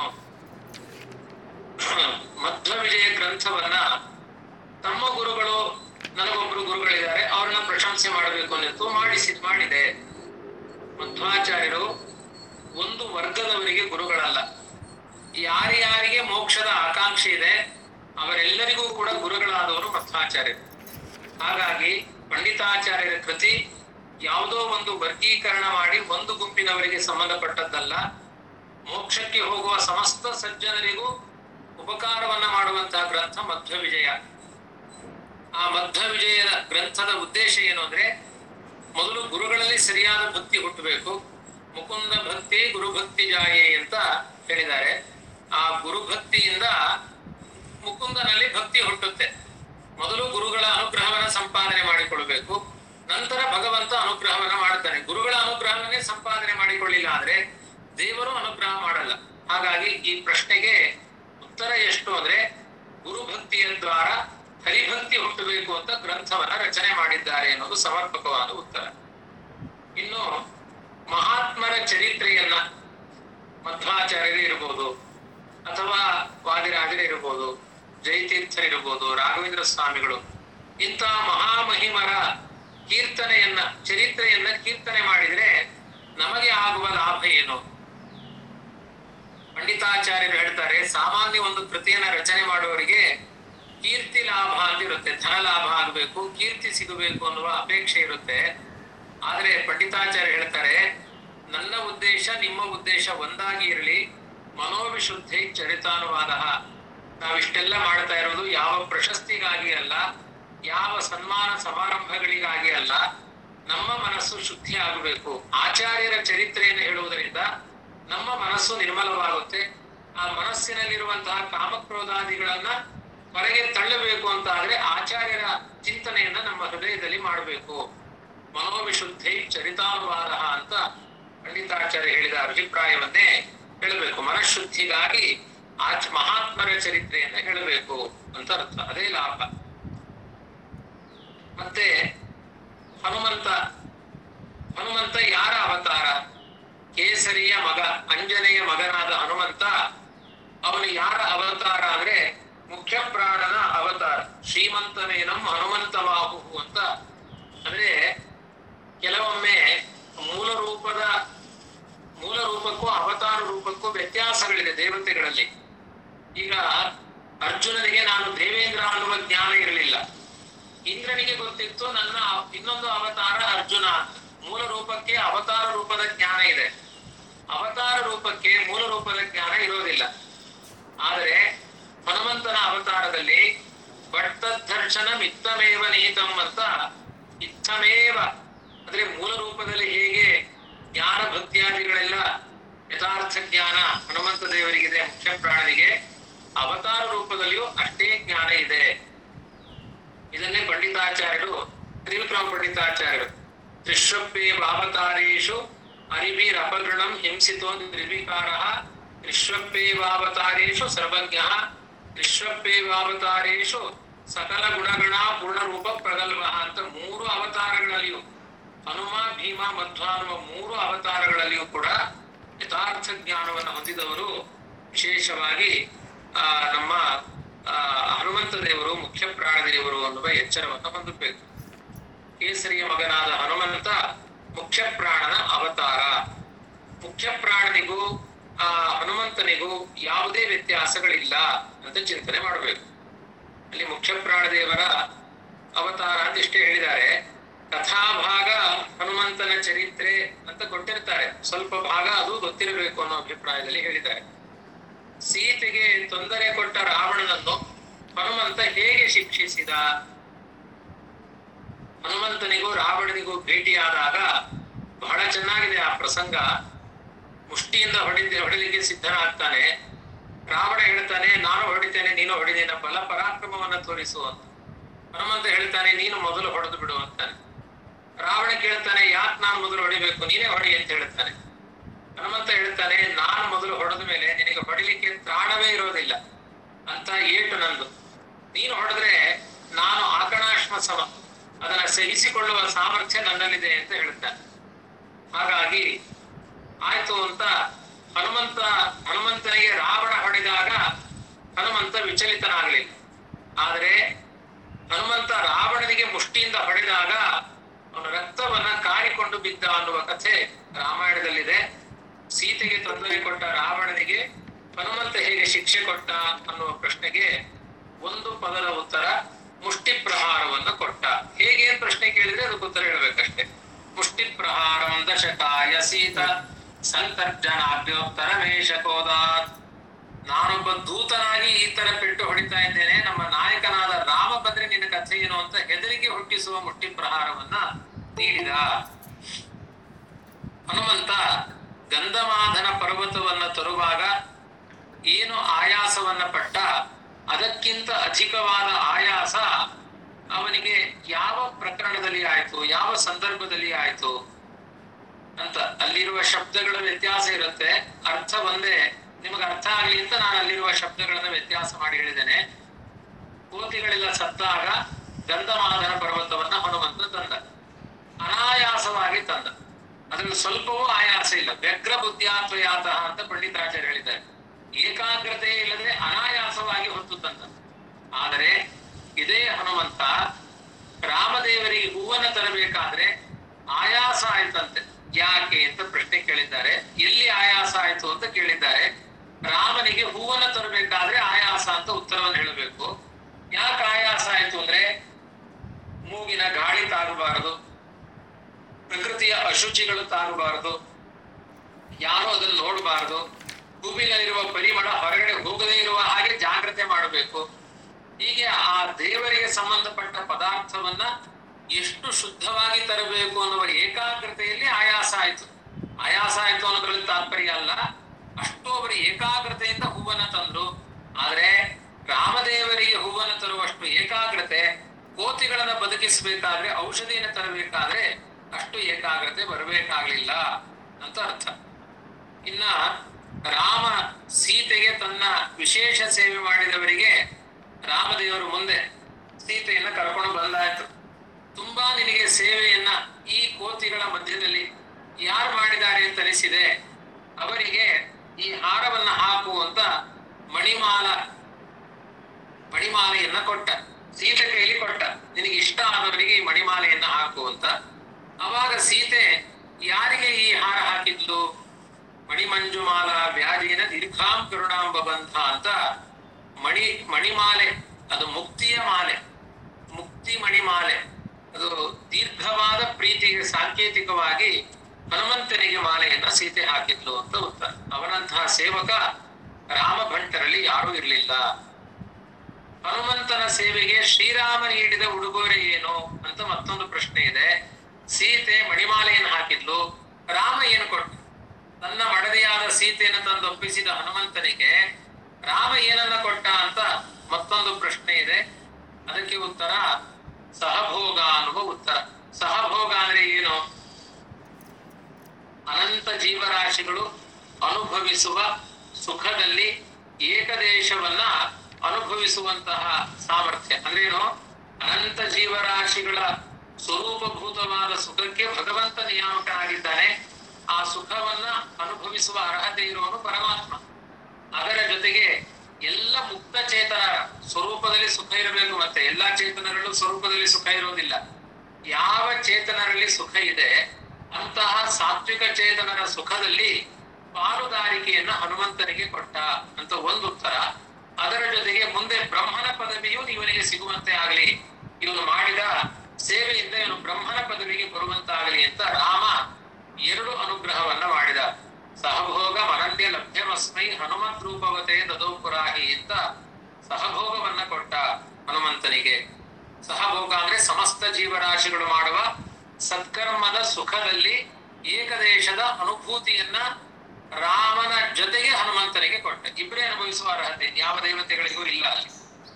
ಮಧ್ವ ವಿಜಯ ಗ್ರಂಥವನ್ನ ತಮ್ಮ ಗುರುಗಳು ನನಗೊಬ್ರು ಗುರುಗಳಿದ್ದಾರೆ ಅವ್ರನ್ನ ಪ್ರಶಂಸೆ ಮಾಡಬೇಕು ಅನ್ನಿತ್ತು ಮಾಡಿಸಿ ಮಾಡಿದೆ ಮಧ್ವಾಚಾರ್ಯರು ಒಂದು ವರ್ಗದವರಿಗೆ ಗುರುಗಳಲ್ಲ ಯಾರ್ಯಾರಿಗೆ ಮೋಕ್ಷದ ಆಕಾಂಕ್ಷೆ ಇದೆ ಅವರೆಲ್ಲರಿಗೂ ಕೂಡ ಗುರುಗಳಾದವರು ಮಧ್ವಾಚಾರ್ಯರು ಹಾಗಾಗಿ ಪಂಡಿತಾಚಾರ್ಯರ ಕೃತಿ ಯಾವುದೋ ಒಂದು ವರ್ಗೀಕರಣ ಮಾಡಿ ಒಂದು ಗುಂಪಿನವರಿಗೆ ಸಂಬಂಧಪಟ್ಟದ್ದಲ್ಲ ಮೋಕ್ಷಕ್ಕೆ ಹೋಗುವ ಸಮಸ್ತ ಸಜ್ಜನರಿಗೂ ಉಪಕಾರವನ್ನ ಮಾಡುವಂತಹ ಗ್ರಂಥ ಮಧ್ವ ವಿಜಯ ಆ ಮಧ್ವ ವಿಜಯದ ಗ್ರಂಥದ ಉದ್ದೇಶ ಏನು ಅಂದ್ರೆ ಮೊದಲು ಗುರುಗಳಲ್ಲಿ ಸರಿಯಾದ ಭಕ್ತಿ ಹುಟ್ಟಬೇಕು ಮುಕುಂದ ಭಕ್ತಿ ಗುರುಭಕ್ತಿ ಜಾಯೆ ಅಂತ ಹೇಳಿದ್ದಾರೆ ಆ ಗುರುಭಕ್ತಿಯಿಂದ ಮುಕುಂದನಲ್ಲಿ ಭಕ್ತಿ ಹುಟ್ಟುತ್ತೆ ಮೊದಲು ಗುರುಗಳ ಅನುಗ್ರಹವನ್ನ ಸಂಪಾದನೆ ಮಾಡಿಕೊಳ್ಬೇಕು ನಂತರ ಭಗವಂತ ಅನುಗ್ರಹವನ್ನ ಮಾಡ್ತಾನೆ ಗುರುಗಳ ಅನುಗ್ರಹವನ್ನೇ ಸಂಪಾದನೆ ಮಾಡಿಕೊಳ್ಳಿಲ್ಲ ಆದ್ರೆ ದೇವರು ಅನುಗ್ರಹ ಮಾಡಲ್ಲ ಹಾಗಾಗಿ ಈ ಪ್ರಶ್ನೆಗೆ ಉತ್ತರ ಎಷ್ಟು ಅಂದ್ರೆ ಗುರುಭಕ್ತಿಯ ದ್ವಾರ ಹರಿಭಕ್ತಿ ಹುಟ್ಟಬೇಕು ಅಂತ ಗ್ರಂಥವನ್ನ ರಚನೆ ಮಾಡಿದ್ದಾರೆ ಅನ್ನೋದು ಸಮರ್ಪಕವಾದ ಉತ್ತರ ಇನ್ನು ಮಹಾತ್ಮರ ಚರಿತ್ರೆಯನ್ನ ಮಧ್ವಾಚಾರ್ಯರು ಇರಬಹುದು ಅಥವಾ ವಾದಿರಾಜರಿರ್ಬೋದು ಜಯತೀರ್ಥರಿರ್ಬೋದು ರಾಘವೇಂದ್ರ ಸ್ವಾಮಿಗಳು ಇಂತಹ ಮಹಾಮಹಿಮರ ಕೀರ್ತನೆಯನ್ನ ಚರಿತ್ರೆಯನ್ನ ಕೀರ್ತನೆ ಮಾಡಿದ್ರೆ ನಮಗೆ ಆಗುವ ಲಾಭ ಏನು ಪಂಡಿತಾಚಾರ್ಯರು ಹೇಳ್ತಾರೆ ಸಾಮಾನ್ಯ ಒಂದು ಕೃತಿಯನ್ನ ರಚನೆ ಮಾಡುವವರಿಗೆ ಕೀರ್ತಿ ಲಾಭ ಅಂತ ಇರುತ್ತೆ ಧನ ಲಾಭ ಆಗಬೇಕು ಕೀರ್ತಿ ಸಿಗಬೇಕು ಅನ್ನುವ ಅಪೇಕ್ಷೆ ಇರುತ್ತೆ ಆದ್ರೆ ಪಂಡಿತಾಚಾರ್ಯ ಹೇಳ್ತಾರೆ ನನ್ನ ಉದ್ದೇಶ ನಿಮ್ಮ ಉದ್ದೇಶ ಒಂದಾಗಿ ಇರಲಿ ಮನೋವಿಶುದ್ಧಿ ಚರಿತಾನುವಾದ ನಾವಿಷ್ಟೆಲ್ಲ ಮಾಡ್ತಾ ಇರೋದು ಯಾವ ಪ್ರಶಸ್ತಿಗಾಗಿ ಅಲ್ಲ ಯಾವ ಸನ್ಮಾನ ಸಮಾರಂಭಗಳಿಗಾಗಿ ಅಲ್ಲ ನಮ್ಮ ಮನಸ್ಸು ಶುದ್ಧಿ ಆಗಬೇಕು ಆಚಾರ್ಯರ ಚರಿತ್ರೆಯನ್ನು ಹೇಳುವುದರಿಂದ ನಮ್ಮ ಮನಸ್ಸು ನಿರ್ಮಲವಾಗುತ್ತೆ ಆ ಮನಸ್ಸಿನಲ್ಲಿರುವಂತಹ ಕಾಮಕ್ರೋಧಾದಿಗಳನ್ನ ಹೊರಗೆ ತಳ್ಳಬೇಕು ಅಂತ ಆದ್ರೆ ಆಚಾರ್ಯರ ಚಿಂತನೆಯನ್ನ ನಮ್ಮ ಹೃದಯದಲ್ಲಿ ಮಾಡಬೇಕು ಮನೋವಿಶುದ್ಧಿ ಚರಿತಾನುವಾದ ಅಂತ ಪಂಡಿತಾಚಾರ್ಯ ಹೇಳಿದ ಅಭಿಪ್ರಾಯವನ್ನೇ ಹೇಳಬೇಕು ಮನಃಶುದ್ಧಿಗಾಗಿ ಆಚ ಮಹಾತ್ಮರ ಚರಿತ್ರೆಯನ್ನ ಹೇಳಬೇಕು ಅಂತ ಅರ್ಥ ಅದೇ ಲಾಭ ಮತ್ತೆ ಹನುಮಂತ ಹನುಮಂತ ಯಾರ ಅವತಾರ ಕೇಸರಿಯ ಮಗ ಅಂಜನೆಯ ಮಗನಾದ ಹನುಮಂತ ಅವನು ಯಾರ ಅವತಾರ ಅಂದ್ರೆ ಮುಖ್ಯ ಪ್ರಾಣನ ಅವತಾರ ಶ್ರೀಮಂತನೇನಂ ಹನುಮಂತ ಬಾಹು ಅಂತ ಅಂದ್ರೆ ಕೆಲವೊಮ್ಮೆ ಮೂಲ ರೂಪದ ಮೂಲ ರೂಪಕ್ಕೂ ಅವತಾರ ರೂಪಕ್ಕೂ ವ್ಯತ್ಯಾಸಗಳಿದೆ ದೇವತೆಗಳಲ್ಲಿ ಈಗ ಅರ್ಜುನನಿಗೆ ನಾನು ದೇವೇಂದ್ರ ಅನ್ನುವ ಜ್ಞಾನ ಇರಲಿಲ್ಲ ಇಂದ್ರನಿಗೆ ಗೊತ್ತಿತ್ತು ನನ್ನ ಇನ್ನೊಂದು ಅವತಾರ ಅರ್ಜುನ ಅಂತ ಮೂಲ ರೂಪಕ್ಕೆ ಅವತಾರ ರೂಪದ ಜ್ಞಾನ ಇದೆ ಅವತಾರ ರೂಪಕ್ಕೆ ಮೂಲ ರೂಪದ ಜ್ಞಾನ ಇರೋದಿಲ್ಲ ಆದರೆ ಹನುಮಂತನ ಅವತಾರದಲ್ಲಿ ಭಟ್ಟದರ್ಶನ ಮಿತ್ತಮೇವ ನಿಹಿತಂ ಅಂತ ಇತ್ತಮೇವ ಅಂದ್ರೆ ಮೂಲ ರೂಪದಲ್ಲಿ ಹೇಗೆ ಜ್ಞಾನ ಭಕ್ತಿಯಾದಿಗಳೆಲ್ಲ ಯಥಾರ್ಥ ಜ್ಞಾನ ಹನುಮಂತ ದೇವರಿಗಿದೆ ಮುಖ್ಯ ಪ್ರಾಣನಿಗೆ ಅವತಾರ ರೂಪದಲ್ಲಿಯೂ ಅಷ್ಟೇ ಜ್ಞಾನ ಇದೆ ಇದನ್ನೇ ಪಂಡಿತಾಚಾರ್ಯರು ತ್ರಿವಿಕ್ರಮ ಪಂಡಿತಾಚಾರ್ಯರು ತ್ರಿಶ್ವಪ್ಪೇ ಭಾವತಾರೇಶು ಅರಿಭೀರ್ ಅಪಗೃಣಂ ಹಿಂಸಿತೋ ನಿರ್ವಿಕಾರ ತ್ರಿಶ್ವಪ್ಪೇವಾವತಾರೇಶು ಸರ್ವಜ್ಞ ತ್ರಿಶ್ವಪ್ಪೇವಾವತಾರೇಶು ಸಕಲ ಗುಣಗಣ ಪೂರ್ಣ ರೂಪ ಪ್ರಗಲ್ಭ ಅಂತ ಮೂರು ಅವತಾರಗಳಲ್ಲಿಯೂ ಹನುಮ ಭೀಮ ಮಧ್ವ ಅನ್ನುವ ಮೂರು ಅವತಾರಗಳಲ್ಲಿಯೂ ಕೂಡ ಯಥಾರ್ಥ ಜ್ಞಾನವನ್ನು ಹೊಂದಿದವರು ವಿಶೇಷವಾಗಿ ಆ ನಮ್ಮ ಆ ಹನುಮಂತ ದೇವರು ಮುಖ್ಯ ಪ್ರಾಣದೇವರು ಅನ್ನುವ ಎಚ್ಚರವನ್ನು ಹೊಂದಬೇಕು ಕೇಸರಿಯ ಮಗನಾದ ಹನುಮಂತ ಮುಖ್ಯ ಪ್ರಾಣನ ಅವತಾರ ಮುಖ್ಯ ಪ್ರಾಣನಿಗೂ ಆ ಹನುಮಂತನಿಗೂ ಯಾವುದೇ ವ್ಯತ್ಯಾಸಗಳಿಲ್ಲ ಅಂತ ಚಿಂತನೆ ಮಾಡಬೇಕು ಅಲ್ಲಿ ಮುಖ್ಯ ಪ್ರಾಣದೇವರ ಅವತಾರ ಅಂತ ಇಷ್ಟೇ ಹೇಳಿದ್ದಾರೆ ಕಥಾಭಾಗ ಹನುಮಂತನ ಚರಿತ್ರೆ ಅಂತ ಕೊಟ್ಟಿರ್ತಾರೆ ಸ್ವಲ್ಪ ಭಾಗ ಅದು ಗೊತ್ತಿರಬೇಕು ಅನ್ನೋ ಅಭಿಪ್ರಾಯದಲ್ಲಿ ಹೇಳಿದ್ದಾರೆ ಸೀತೆಗೆ ತೊಂದರೆ ಕೊಟ್ಟ ರಾವಣನನ್ನು ಹನುಮಂತ ಹೇಗೆ ಶಿಕ್ಷಿಸಿದ ಹನುಮಂತನಿಗೂ ರಾವಣನಿಗೂ ಭೇಟಿಯಾದಾಗ ಬಹಳ ಚೆನ್ನಾಗಿದೆ ಆ ಪ್ರಸಂಗ ಮುಷ್ಟಿಯಿಂದ ಹೊಡಿದ ಹೊಡಿಲಿಕ್ಕೆ ಸಿದ್ಧನಾಗ್ತಾನೆ ರಾವಣ ಹೇಳ್ತಾನೆ ನಾನು ಹೊಡಿತೇನೆ ನೀನು ಹೊಡಿದೇನ ಬಲ ಪರಾಕ್ರಮವನ್ನ ತೋರಿಸು ಅಂತ ಹನುಮಂತ ಹೇಳ್ತಾನೆ ನೀನು ಮೊದಲು ಹೊಡೆದು ಬಿಡು ಅಂತಾನೆ ರಾವಣ ಕೇಳ್ತಾನೆ ಯಾಕೆ ನಾನು ಮೊದಲು ಹೊಡಿಬೇಕು ನೀನೇ ಹೊಡಿ ಅಂತ ಹೇಳ್ತಾನೆ ಹನುಮಂತ ಹೇಳ್ತಾನೆ ನಾನು ಮೊದಲು ಹೊಡೆದ ಮೇಲೆ ನಿನಗೆ ಹೊಡಿಲಿಕ್ಕೆ ತ್ರಾಣವೇ ಇರೋದಿಲ್ಲ ಅಂತ ಏಟು ನಂದು ನೀನು ಹೊಡೆದ್ರೆ ನಾನು ಆಕಣಾಶ್ಮ ಸಮ ಅದನ್ನ ಸಹಿಸಿಕೊಳ್ಳುವ ಸಾಮರ್ಥ್ಯ ನನ್ನಲ್ಲಿದೆ ಅಂತ ಹೇಳ್ತಾನೆ ಹಾಗಾಗಿ ಆಯ್ತು ಅಂತ ಹನುಮಂತ ಹನುಮಂತನಿಗೆ ರಾವಣ ಹೊಡೆದಾಗ ಹನುಮಂತ ವಿಚಲಿತನಾಗಲಿಲ್ಲ ಆದರೆ ಹನುಮಂತ ರಾವಣನಿಗೆ ಮುಷ್ಟಿಯಿಂದ ಹೊಡೆದಾಗ ಅವನ ರಕ್ತವನ್ನ ಕಾರಿಕೊಂಡು ಬಿದ್ದ ಅನ್ನುವ ಕಥೆ ರಾಮಾಯಣದಲ್ಲಿದೆ ಸೀತೆಗೆ ತೊಂದರೆ ಕೊಟ್ಟ ರಾವಣನಿಗೆ ಹನುಮಂತ ಹೇಗೆ ಶಿಕ್ಷೆ ಕೊಟ್ಟ ಅನ್ನುವ ಪ್ರಶ್ನೆಗೆ ಒಂದು ಪದದ ಉತ್ತರ ಮುಷ್ಟಿ ಪ್ರಹಾರವನ್ನ ಕೊಟ್ಟ ಹೇಗೆ ಏನ್ ಪ್ರಶ್ನೆ ಕೇಳಿದ್ರೆ ಅದಕ್ಕೆ ಉತ್ತರ ಹೇಳ್ಬೇಕಷ್ಟೇ ಮುಷ್ಟಿ ಪ್ರಹಾರಂ ದಶಕಾಯ ಸೀತ ಸಂತರ್ಜನಾಭ್ಯೋತ್ತರ ಮೇಷಕೋದಾತ್ ನಾನೊಬ್ಬ ದೂತನಾಗಿ ಈ ತರ ಪೆಟ್ಟು ಹೊಡಿತಾ ಇದ್ದೇನೆ ನಮ್ಮ ನಾಯಕನಾದ ರಾಮ ಬಂದ್ರೆ ನಿನ್ನ ಕಥೆ ಏನು ಅಂತ ಹೆದರಿಕೆ ಹುಟ್ಟಿಸುವ ಮುಷ್ಟಿ ಪ್ರಹಾರವನ್ನ ನೀಡಿದ ಹನುಮಂತ ಗಂಧಮಾಧನ ಪರ್ವತವನ್ನ ತರುವಾಗ ಏನು ಆಯಾಸವನ್ನ ಪಟ್ಟ ಅದಕ್ಕಿಂತ ಅಧಿಕವಾದ ಆಯಾಸ ಅವನಿಗೆ ಯಾವ ಪ್ರಕರಣದಲ್ಲಿ ಆಯ್ತು ಯಾವ ಸಂದರ್ಭದಲ್ಲಿ ಆಯ್ತು ಅಂತ ಅಲ್ಲಿರುವ ಶಬ್ದಗಳ ವ್ಯತ್ಯಾಸ ಇರುತ್ತೆ ಅರ್ಥ ಒಂದೇ ನಿಮಗೆ ಅರ್ಥ ಆಗ್ಲಿ ಅಂತ ನಾನು ಅಲ್ಲಿರುವ ಶಬ್ದಗಳನ್ನ ವ್ಯತ್ಯಾಸ ಮಾಡಿ ಹೇಳಿದ್ದೇನೆ ಕೋತಿಗಳೆಲ್ಲ ಸತ್ತಾಗ ಗಂಧಮಾದನ ಪರ್ವತವನ್ನ ಹನುಮಂತ ತಂದ ಅನಾಯಾಸವಾಗಿ ತಂದ ಅದ್ರಲ್ಲಿ ಸ್ವಲ್ಪವೂ ಆಯಾಸ ಇಲ್ಲ ವ್ಯಗ್ರ ಬುದ್ಧಿಯಾತ್ವಯಾತ ಅಂತ ಪಂಡಿತಾಚಾರ್ಯ ಹೇಳಿದ್ದಾರೆ ಏಕಾಗ್ರತೆ ಇಲ್ಲದೆ ಅನಾಯಾಸವಾಗಿ ಹೊತ್ತು ತಂದ ಆದರೆ ಇದೇ ಹನುಮಂತ ರಾಮದೇವರಿಗೆ ಹೂವನ್ನ ತರಬೇಕಾದ್ರೆ ಆಯಾಸ ಆಯ್ತಂತೆ ಯಾಕೆ ಅಂತ ಪ್ರಶ್ನೆ ಕೇಳಿದ್ದಾರೆ ಎಲ್ಲಿ ಆಯಾಸ ಆಯ್ತು ಅಂತ ಕೇಳಿದ್ದಾರೆ ರಾಮನಿಗೆ ಹೂವನ್ನ ತರಬೇಕಾದ್ರೆ ಆಯಾಸ ಅಂತ ಉತ್ತರವನ್ನು ಹೇಳಬೇಕು ಯಾಕೆ ಆಯಾಸ ಆಯ್ತು ಅಂದ್ರೆ ಮೂಗಿನ ಗಾಳಿ ತಾಗಬಾರದು ಪ್ರಕೃತಿ ರೀತಿಯ ಅಶುಚಿಗಳು ತಾಗಬಾರದು ಯಾರು ಅದನ್ನು ನೋಡಬಾರದು ಹೂವಿನಲ್ಲಿರುವ ಪರಿಮಳ ಹೊರಗಡೆ ಹೋಗದೇ ಇರುವ ಹಾಗೆ ಜಾಗ್ರತೆ ಮಾಡಬೇಕು ಹೀಗೆ ಆ ದೇವರಿಗೆ ಸಂಬಂಧಪಟ್ಟ ಪದಾರ್ಥವನ್ನ ಎಷ್ಟು ಶುದ್ಧವಾಗಿ ತರಬೇಕು ಅನ್ನುವ ಏಕಾಗ್ರತೆಯಲ್ಲಿ ಆಯಾಸ ಆಯ್ತು ಆಯಾಸ ಆಯ್ತು ಅನ್ನೋದ್ರಲ್ಲಿ ತಾತ್ಪರ್ಯ ಅಲ್ಲ ಅಷ್ಟು ಅವರು ಏಕಾಗ್ರತೆಯಿಂದ ಹೂವನ್ನ ತಂದ್ರು ಆದ್ರೆ ರಾಮದೇವರಿಗೆ ಹೂವನ್ನ ತರುವಷ್ಟು ಏಕಾಗ್ರತೆ ಕೋತಿಗಳನ್ನ ಬದುಕಿಸಬೇಕಾದ್ರೆ ಔಷಧಿಯನ್ನು ತರಬೇಕಾದ್ರೆ ಅಷ್ಟು ಏಕಾಗ್ರತೆ ಬರಬೇಕಾಗ್ಲಿಲ್ಲ ಅಂತ ಅರ್ಥ ಇನ್ನ ರಾಮ ಸೀತೆಗೆ ತನ್ನ ವಿಶೇಷ ಸೇವೆ ಮಾಡಿದವರಿಗೆ ರಾಮದೇವರು ಮುಂದೆ ಸೀತೆಯನ್ನ ಕರ್ಕೊಂಡು ಬಂದಾಯ್ತು ತುಂಬಾ ನಿನಗೆ ಸೇವೆಯನ್ನ ಈ ಕೋತಿಗಳ ಮಧ್ಯದಲ್ಲಿ ಯಾರು ಮಾಡಿದ್ದಾರೆ ಅಂತ ಅನಿಸಿದೆ ಅವರಿಗೆ ಈ ಹಾರವನ್ನ ಹಾಕು ಅಂತ ಮಣಿಮಾಲ ಮಣಿಮಾಲೆಯನ್ನ ಕೊಟ್ಟ ಸೀತೆ ಕೈಲಿ ಕೊಟ್ಟ ನಿನಗೆ ಇಷ್ಟ ಆದವರಿಗೆ ಈ ಮಣಿಮಾಲೆಯನ್ನ ಹಾಕು ಅಂತ ಅವಾಗ ಸೀತೆ ಯಾರಿಗೆ ಈ ಹಾರ ಹಾಕಿದ್ಲು ಮಣಿಮಂಜುಮಾಲ ವ್ಯಾಧಿನ ದೀರ್ಘಾಂ ಕರುಣಾಂಬ ಬಂಧ ಅಂತ ಮಣಿ ಮಣಿಮಾಲೆ ಅದು ಮುಕ್ತಿಯ ಮಾಲೆ ಮುಕ್ತಿ ಮಣಿಮಾಲೆ ಅದು ದೀರ್ಘವಾದ ಪ್ರೀತಿಗೆ ಸಾಂಕೇತಿಕವಾಗಿ ಹನುಮಂತನಿಗೆ ಮಾಲೆಯನ್ನ ಸೀತೆ ಹಾಕಿದ್ಲು ಅಂತ ಉತ್ತರ ಅವನಂತಹ ಸೇವಕ ರಾಮ ಭಂಟರಲ್ಲಿ ಯಾರೂ ಇರಲಿಲ್ಲ ಹನುಮಂತನ ಸೇವೆಗೆ ಶ್ರೀರಾಮ ನೀಡಿದ ಉಡುಗೊರೆ ಏನು ಅಂತ ಮತ್ತೊಂದು ಪ್ರಶ್ನೆ ಇದೆ ಸೀತೆ ಮಣಿಮಾಲೆಯನ್ನು ಹಾಕಿದ್ಲು ರಾಮ ಏನು ಕೊಟ್ಟ ತನ್ನ ಮಡದಿಯಾದ ಸೀತೆಯನ್ನು ತಂದು ಒಪ್ಪಿಸಿದ ಹನುಮಂತನಿಗೆ ರಾಮ ಏನನ್ನ ಕೊಟ್ಟ ಅಂತ ಮತ್ತೊಂದು ಪ್ರಶ್ನೆ ಇದೆ ಅದಕ್ಕೆ ಉತ್ತರ ಸಹಭೋಗ ಅನ್ನುವ ಉತ್ತರ ಸಹಭೋಗ ಅಂದ್ರೆ ಏನು ಅನಂತ ಜೀವರಾಶಿಗಳು ಅನುಭವಿಸುವ ಸುಖದಲ್ಲಿ ಏಕದೇಶವನ್ನ ಅನುಭವಿಸುವಂತಹ ಸಾಮರ್ಥ್ಯ ಅಂದ್ರೆ ಏನು ಅನಂತ ಜೀವರಾಶಿಗಳ ಸ್ವರೂಪಭೂತವಾದ ಸುಖಕ್ಕೆ ಭಗವಂತ ನಿಯಾಮಕನಾಗಿದ್ದಾನೆ ಆ ಸುಖವನ್ನ ಅನುಭವಿಸುವ ಅರ್ಹತೆ ಇರುವನು ಪರಮಾತ್ಮ ಅದರ ಜೊತೆಗೆ ಎಲ್ಲ ಮುಕ್ತ ಚೇತನರ ಸ್ವರೂಪದಲ್ಲಿ ಸುಖ ಇರಬೇಕು ಮತ್ತೆ ಎಲ್ಲಾ ಚೇತನರಲ್ಲೂ ಸ್ವರೂಪದಲ್ಲಿ ಸುಖ ಇರೋದಿಲ್ಲ ಯಾವ ಚೇತನರಲ್ಲಿ ಸುಖ ಇದೆ ಅಂತಹ ಸಾತ್ವಿಕ ಚೇತನರ ಸುಖದಲ್ಲಿ ಪಾಲುದಾರಿಕೆಯನ್ನ ಹನುಮಂತನಿಗೆ ಕೊಟ್ಟ ಅಂತ ಒಂದು ಉತ್ತರ ಅದರ ಜೊತೆಗೆ ಮುಂದೆ ಬ್ರಹ್ಮನ ಪದವಿಯು ಇವನಿಗೆ ಸಿಗುವಂತೆ ಆಗಲಿ ಇವನು ಮಾಡಿದ ಸೇವೆಯಿಂದ ಇವನು ಬ್ರಹ್ಮನ ಪದವಿಗೆ ಬರುವಂತಾಗಲಿ ಅಂತ ರಾಮ ಎರಡು ಅನುಗ್ರಹವನ್ನ ಮಾಡಿದ ಸಹಭೋಗ ಅನನ್ಯ ಲಭ್ಯಮಸ್ಮೈ ಹನುಮಂತ್ ರೂಪವತೆ ದದೋಪುರಾಹಿ ಅಂತ ಸಹಭೋಗವನ್ನ ಕೊಟ್ಟ ಹನುಮಂತನಿಗೆ ಸಹಭೋಗ ಅಂದ್ರೆ ಸಮಸ್ತ ಜೀವರಾಶಿಗಳು ಮಾಡುವ ಸತ್ಕರ್ಮದ ಸುಖದಲ್ಲಿ ಏಕದೇಶದ ಅನುಭೂತಿಯನ್ನ ರಾಮನ ಜೊತೆಗೆ ಹನುಮಂತನಿಗೆ ಕೊಟ್ಟ ಇಬ್ಬರೇ ಅನುಭವಿಸುವ ಅರ್ಹತೆ ಯಾವ ದೇವತೆಗಳಿಗೂ ಇಲ್ಲ ಅಲ್ಲಿ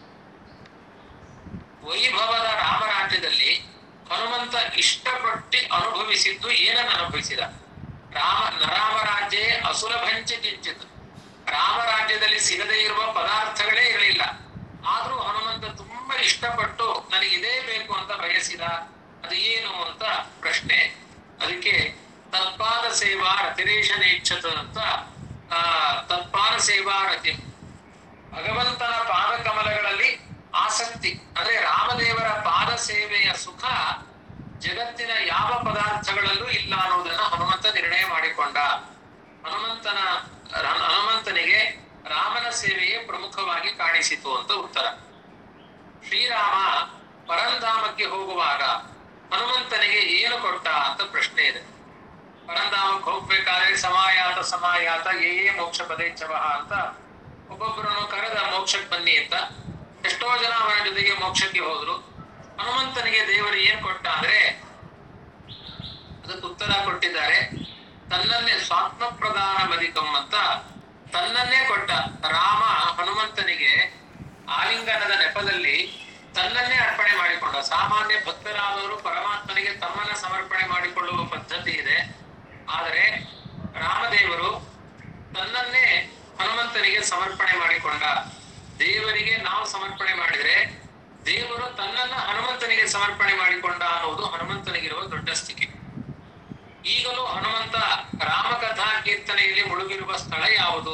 ವೈಭವದ ರಾಮರಾಜ್ಯದಲ್ಲಿ ಹನುಮಂತ ಇಷ್ಟಪಟ್ಟು ಅನುಭವಿಸಿದ್ದು ಏನನ್ನು ಅನುಭವಿಸಿದ ರಾಮ ನರಾಮರಾಜ್ಯ ಅಸುಲಭಂಚ ಕಿಂಚಿತ್ ರಾಮರಾಜ್ಯದಲ್ಲಿ ಸಿಗದೇ ಇರುವ ಪದಾರ್ಥಗಳೇ ಇರಲಿಲ್ಲ ಆದ್ರೂ ಹನುಮಂತ ತುಂಬಾ ಇಷ್ಟಪಟ್ಟು ನನಗೆ ಇದೇ ಬೇಕು ಅಂತ ಬಯಸಿದ ಅದು ಏನು ಅಂತ ಪ್ರಶ್ನೆ ಅದಕ್ಕೆ ತತ್ಪಾದ ಸೇವಾ ರತಿರೇಶ ನೇಚ್ಛತ ಅಂತ ಆ ತತ್ಪಾದ ಸೇವಾ ರತಿ ಭಗವಂತನ ಪಾದ ಕಮಲಗಳಲ್ಲಿ ಆಸಕ್ತಿ ಅಂದ್ರೆ ರಾಮದೇವರ ಪಾದ ಸೇವೆಯ ಸುಖ ಜಗತ್ತಿನ ಯಾವ ಪದಾರ್ಥಗಳಲ್ಲೂ ಇಲ್ಲ ಅನ್ನೋದನ್ನ ಹನುಮಂತ ನಿರ್ಣಯ ಮಾಡಿಕೊಂಡ ಹನುಮಂತನ ರ- ಹನುಮಂತನಿಗೆ ರಾಮನ ಸೇವೆಯೇ ಪ್ರಮುಖವಾಗಿ ಕಾಣಿಸಿತು ಅಂತ ಉತ್ತರ ಶ್ರೀರಾಮ ಪರಂಧಾಮಕ್ಕೆ ಹೋಗುವಾಗ ಹನುಮಂತನಿಗೆ ಏನು ಕೊಟ್ಟ ಅಂತ ಪ್ರಶ್ನೆ ಇದೆ ಪರಂಧಾಮಕ್ಕೆ ಹೋಗ್ಬೇಕಾದ್ರೆ ಸಮಾಯಾತ ಸಮಾಯಾತ ಏ ಏ ಮೋಕ್ಷ ಪದೇಚ್ಛವಃ ಅಂತ ಒಬ್ಬೊಬ್ಬರನ್ನು ಕರೆದ ಮೋಕ್ಷಕ್ಕೆ ಬನ್ನಿ ಅಂತ ಎಷ್ಟೋ ಜನ ಅವನ ಜೊತೆಗೆ ಮೋಕ್ಷಕ್ಕೆ ಹೋದ್ರು ಹನುಮಂತನಿಗೆ ದೇವರು ಏನ್ ಕೊಟ್ಟ ಅಂದ್ರೆ ಅದಕ್ಕೆ ಉತ್ತರ ಕೊಟ್ಟಿದ್ದಾರೆ ತನ್ನನ್ನೇ ಸ್ವಾತ್ಮ ಪ್ರಧಾನ ಮದಿಕಂ ಅಂತ ತನ್ನನ್ನೇ ಕೊಟ್ಟ ರಾಮ ಹನುಮಂತನಿಗೆ ಆಲಿಂಗನದ ನೆಪದಲ್ಲಿ ತನ್ನನ್ನೇ ಅರ್ಪಣೆ ಮಾಡಿಕೊಂಡ ಸಾಮಾನ್ಯ ಭಕ್ತರಾದವರು ಪರಮಾತ್ಮನಿಗೆ ತಮ್ಮನ್ನ ಸಮರ್ಪಣೆ ಮಾಡಿಕೊಳ್ಳುವ ಪದ್ಧತಿ ಇದೆ ಆದರೆ ರಾಮದೇವರು ತನ್ನನ್ನೇ ಹನುಮಂತನಿಗೆ ಸಮರ್ಪಣೆ ಮಾಡಿಕೊಂಡ ದೇವರಿಗೆ ನಾವು ಸಮರ್ಪಣೆ ಮಾಡಿದ್ರೆ ದೇವರು ತನ್ನನ್ನ ಹನುಮಂತನಿಗೆ ಸಮರ್ಪಣೆ ಮಾಡಿಕೊಂಡ ಅನ್ನೋದು ಹನುಮಂತನಿಗಿರುವ ದೊಡ್ಡ ಸ್ಥಿತಿ ಈಗಲೂ ಹನುಮಂತ ರಾಮಕಥಾ ಕೀರ್ತನೆಯಲ್ಲಿ ಮುಳುಗಿರುವ ಸ್ಥಳ ಯಾವುದು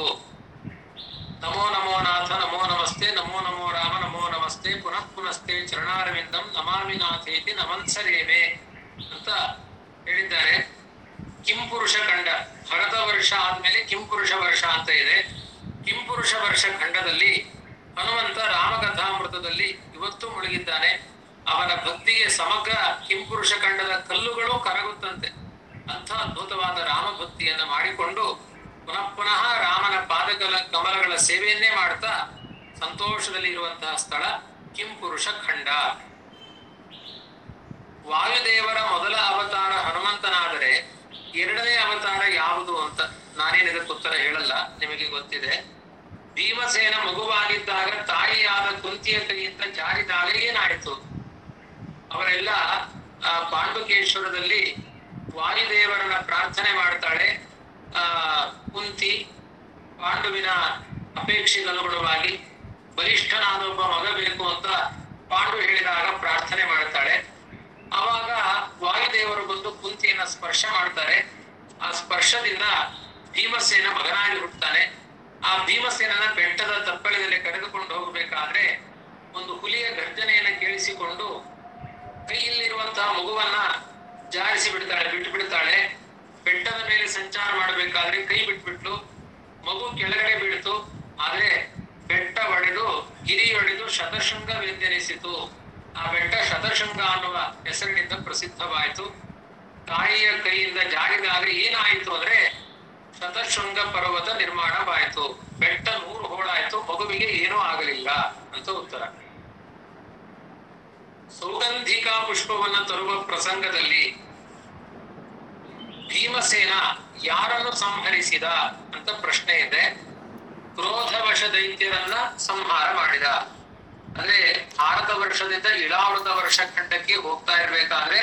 ನಮೋ ನಮೋ ನಾಥ ನಮೋ ನಮಸ್ತೆ ನಮೋ ನಮೋ ರಾಮ ನಮೋ ನಮಸ್ತೆ ಪುನಃ ಪುನಸ್ತೆ ಚರಣಾರವಿಂದಂ ನಮಾಮಿ ನಾಥೇತಿ ನಮನ್ಸರೇವೆ ಅಂತ ಹೇಳಿದ್ದಾರೆ ಕಿಂಪುರುಷ ಖಂಡ ಭರತ ವರ್ಷ ಆದ್ಮೇಲೆ ಕಿಂಪುರುಷ ವರ್ಷ ಅಂತ ಇದೆ ಕಿಂಪುರುಷ ವರ್ಷ ಖಂಡದಲ್ಲಿ ಹನುಮಂತ ರಾಮಕಥಾಮೃತದಲ್ಲಿ ಇವತ್ತು ಮುಳುಗಿದ್ದಾನೆ ಅವನ ಭಕ್ತಿಗೆ ಸಮಗ್ರ ಕಿಂಪುರುಷ ಖಂಡದ ಕಲ್ಲುಗಳು ಕರಗುತ್ತಂತೆ ಅಂಥ ಅದ್ಭುತವಾದ ರಾಮಭಕ್ತಿಯನ್ನ ಮಾಡಿಕೊಂಡು ಪುನಃ ಪುನಃ ರಾಮನ ಪಾದಕಲ ಕಮಲಗಳ ಸೇವೆಯನ್ನೇ ಮಾಡ್ತಾ ಸಂತೋಷದಲ್ಲಿ ಇರುವಂತಹ ಸ್ಥಳ ಕಿಂ ಪುರುಷ ಖಂಡ ವಾಯುದೇವರ ಮೊದಲ ಅವತಾರ ಹನುಮಂತನಾದರೆ ಎರಡನೇ ಅವತಾರ ಯಾವುದು ಅಂತ ನಾನೇನು ಇದಕ್ಕೆ ಉತ್ತರ ಹೇಳಲ್ಲ ನಿಮಗೆ ಗೊತ್ತಿದೆ ಭೀಮಸೇನ ಮಗುವಾಗಿದ್ದಾಗ ತಾಯಿಯಾದ ಕುಂತಿಯ ಕೈಯಿಂದ ಜಾರಿದಾಗ ಏನಾಯಿತು ಅವರೆಲ್ಲ ಆ ಪಾಂಡುಕೇಶ್ವರದಲ್ಲಿ ವಾಯುದೇವರನ್ನ ಪ್ರಾರ್ಥನೆ ಮಾಡ್ತಾಳೆ ಆ ಕುಂತಿ ಪಾಂಡುವಿನ ಅಪೇಕ್ಷೆಗೆ ಅನುಗುಣವಾಗಿ ಬಲಿಷ್ಠನಾದ ಒಬ್ಬ ಮಗ ಬೇಕು ಅಂತ ಪಾಂಡು ಹೇಳಿದಾಗ ಪ್ರಾರ್ಥನೆ ಮಾಡ್ತಾಳೆ ಅವಾಗ ವಾಯುದೇವರು ಬಂದು ಕುಂತಿಯನ್ನ ಸ್ಪರ್ಶ ಮಾಡ್ತಾರೆ ಆ ಸ್ಪರ್ಶದಿಂದ ಭೀಮಸೇನ ಮಗನಾಗಿ ಹುಟ್ಟುತ್ತಾನೆ ಆ ಭೀಮಸೇನನ ಬೆಟ್ಟದ ತಪ್ಪಳದಲ್ಲಿ ಕರೆದುಕೊಂಡು ಹೋಗಬೇಕಾದ್ರೆ ಒಂದು ಹುಲಿಯ ಗರ್ಜನೆಯನ್ನ ಕೇಳಿಸಿಕೊಂಡು ಕೈಯಲ್ಲಿರುವಂತಹ ಮಗುವನ್ನ ಜಾರಿಸಿ ಬಿಡ್ತಾಳೆ ಬಿಟ್ಟು ಬಿಡ್ತಾಳೆ ಬೆಟ್ಟದ ಮೇಲೆ ಸಂಚಾರ ಮಾಡಬೇಕಾದ್ರೆ ಕೈ ಬಿಟ್ಬಿಟ್ಲು ಮಗು ಕೆಳಗಡೆ ಬೀಳ್ತು ಆದ್ರೆ ಬೆಟ್ಟ ಒಡೆದು ಗಿರಿ ಒಡೆದು ಶತಶೃಂಗ ವ್ಯಂಜನಿಸಿತು ಆ ಬೆಟ್ಟ ಶತಶೃಂಗ ಅನ್ನುವ ಹೆಸರಿನಿಂದ ಪ್ರಸಿದ್ಧವಾಯಿತು ತಾಯಿಯ ಕೈಯಿಂದ ಜಾರಿದಾಗ ಏನಾಯಿತು ಅಂದ್ರೆ ಶತಶೃಂಗ ಪರ್ವತ ನಿರ್ಮಾಣವಾಯಿತು ಬೆಟ್ಟ ನೂರು ಹೋಳಾಯ್ತು ಮಗುವಿಗೆ ಏನೂ ಆಗಲಿಲ್ಲ ಅಂತ ಉತ್ತರ ಸೌಗಂಧಿಕ ಪುಷ್ಪವನ್ನ ತರುವ ಪ್ರಸಂಗದಲ್ಲಿ ಭೀಮಸೇನ ಯಾರನ್ನು ಸಂಹರಿಸಿದ ಅಂತ ಪ್ರಶ್ನೆ ಇದೆ ಕ್ರೋಧವಶ ದೈತ್ಯರನ್ನ ಸಂಹಾರ ಮಾಡಿದ ಅಂದ್ರೆ ಭಾರತ ವರ್ಷದಿಂದ ಇಳಾವೃತ ವರ್ಷ ಖಂಡಕ್ಕೆ ಹೋಗ್ತಾ ಇರ್ಬೇಕಾದ್ರೆ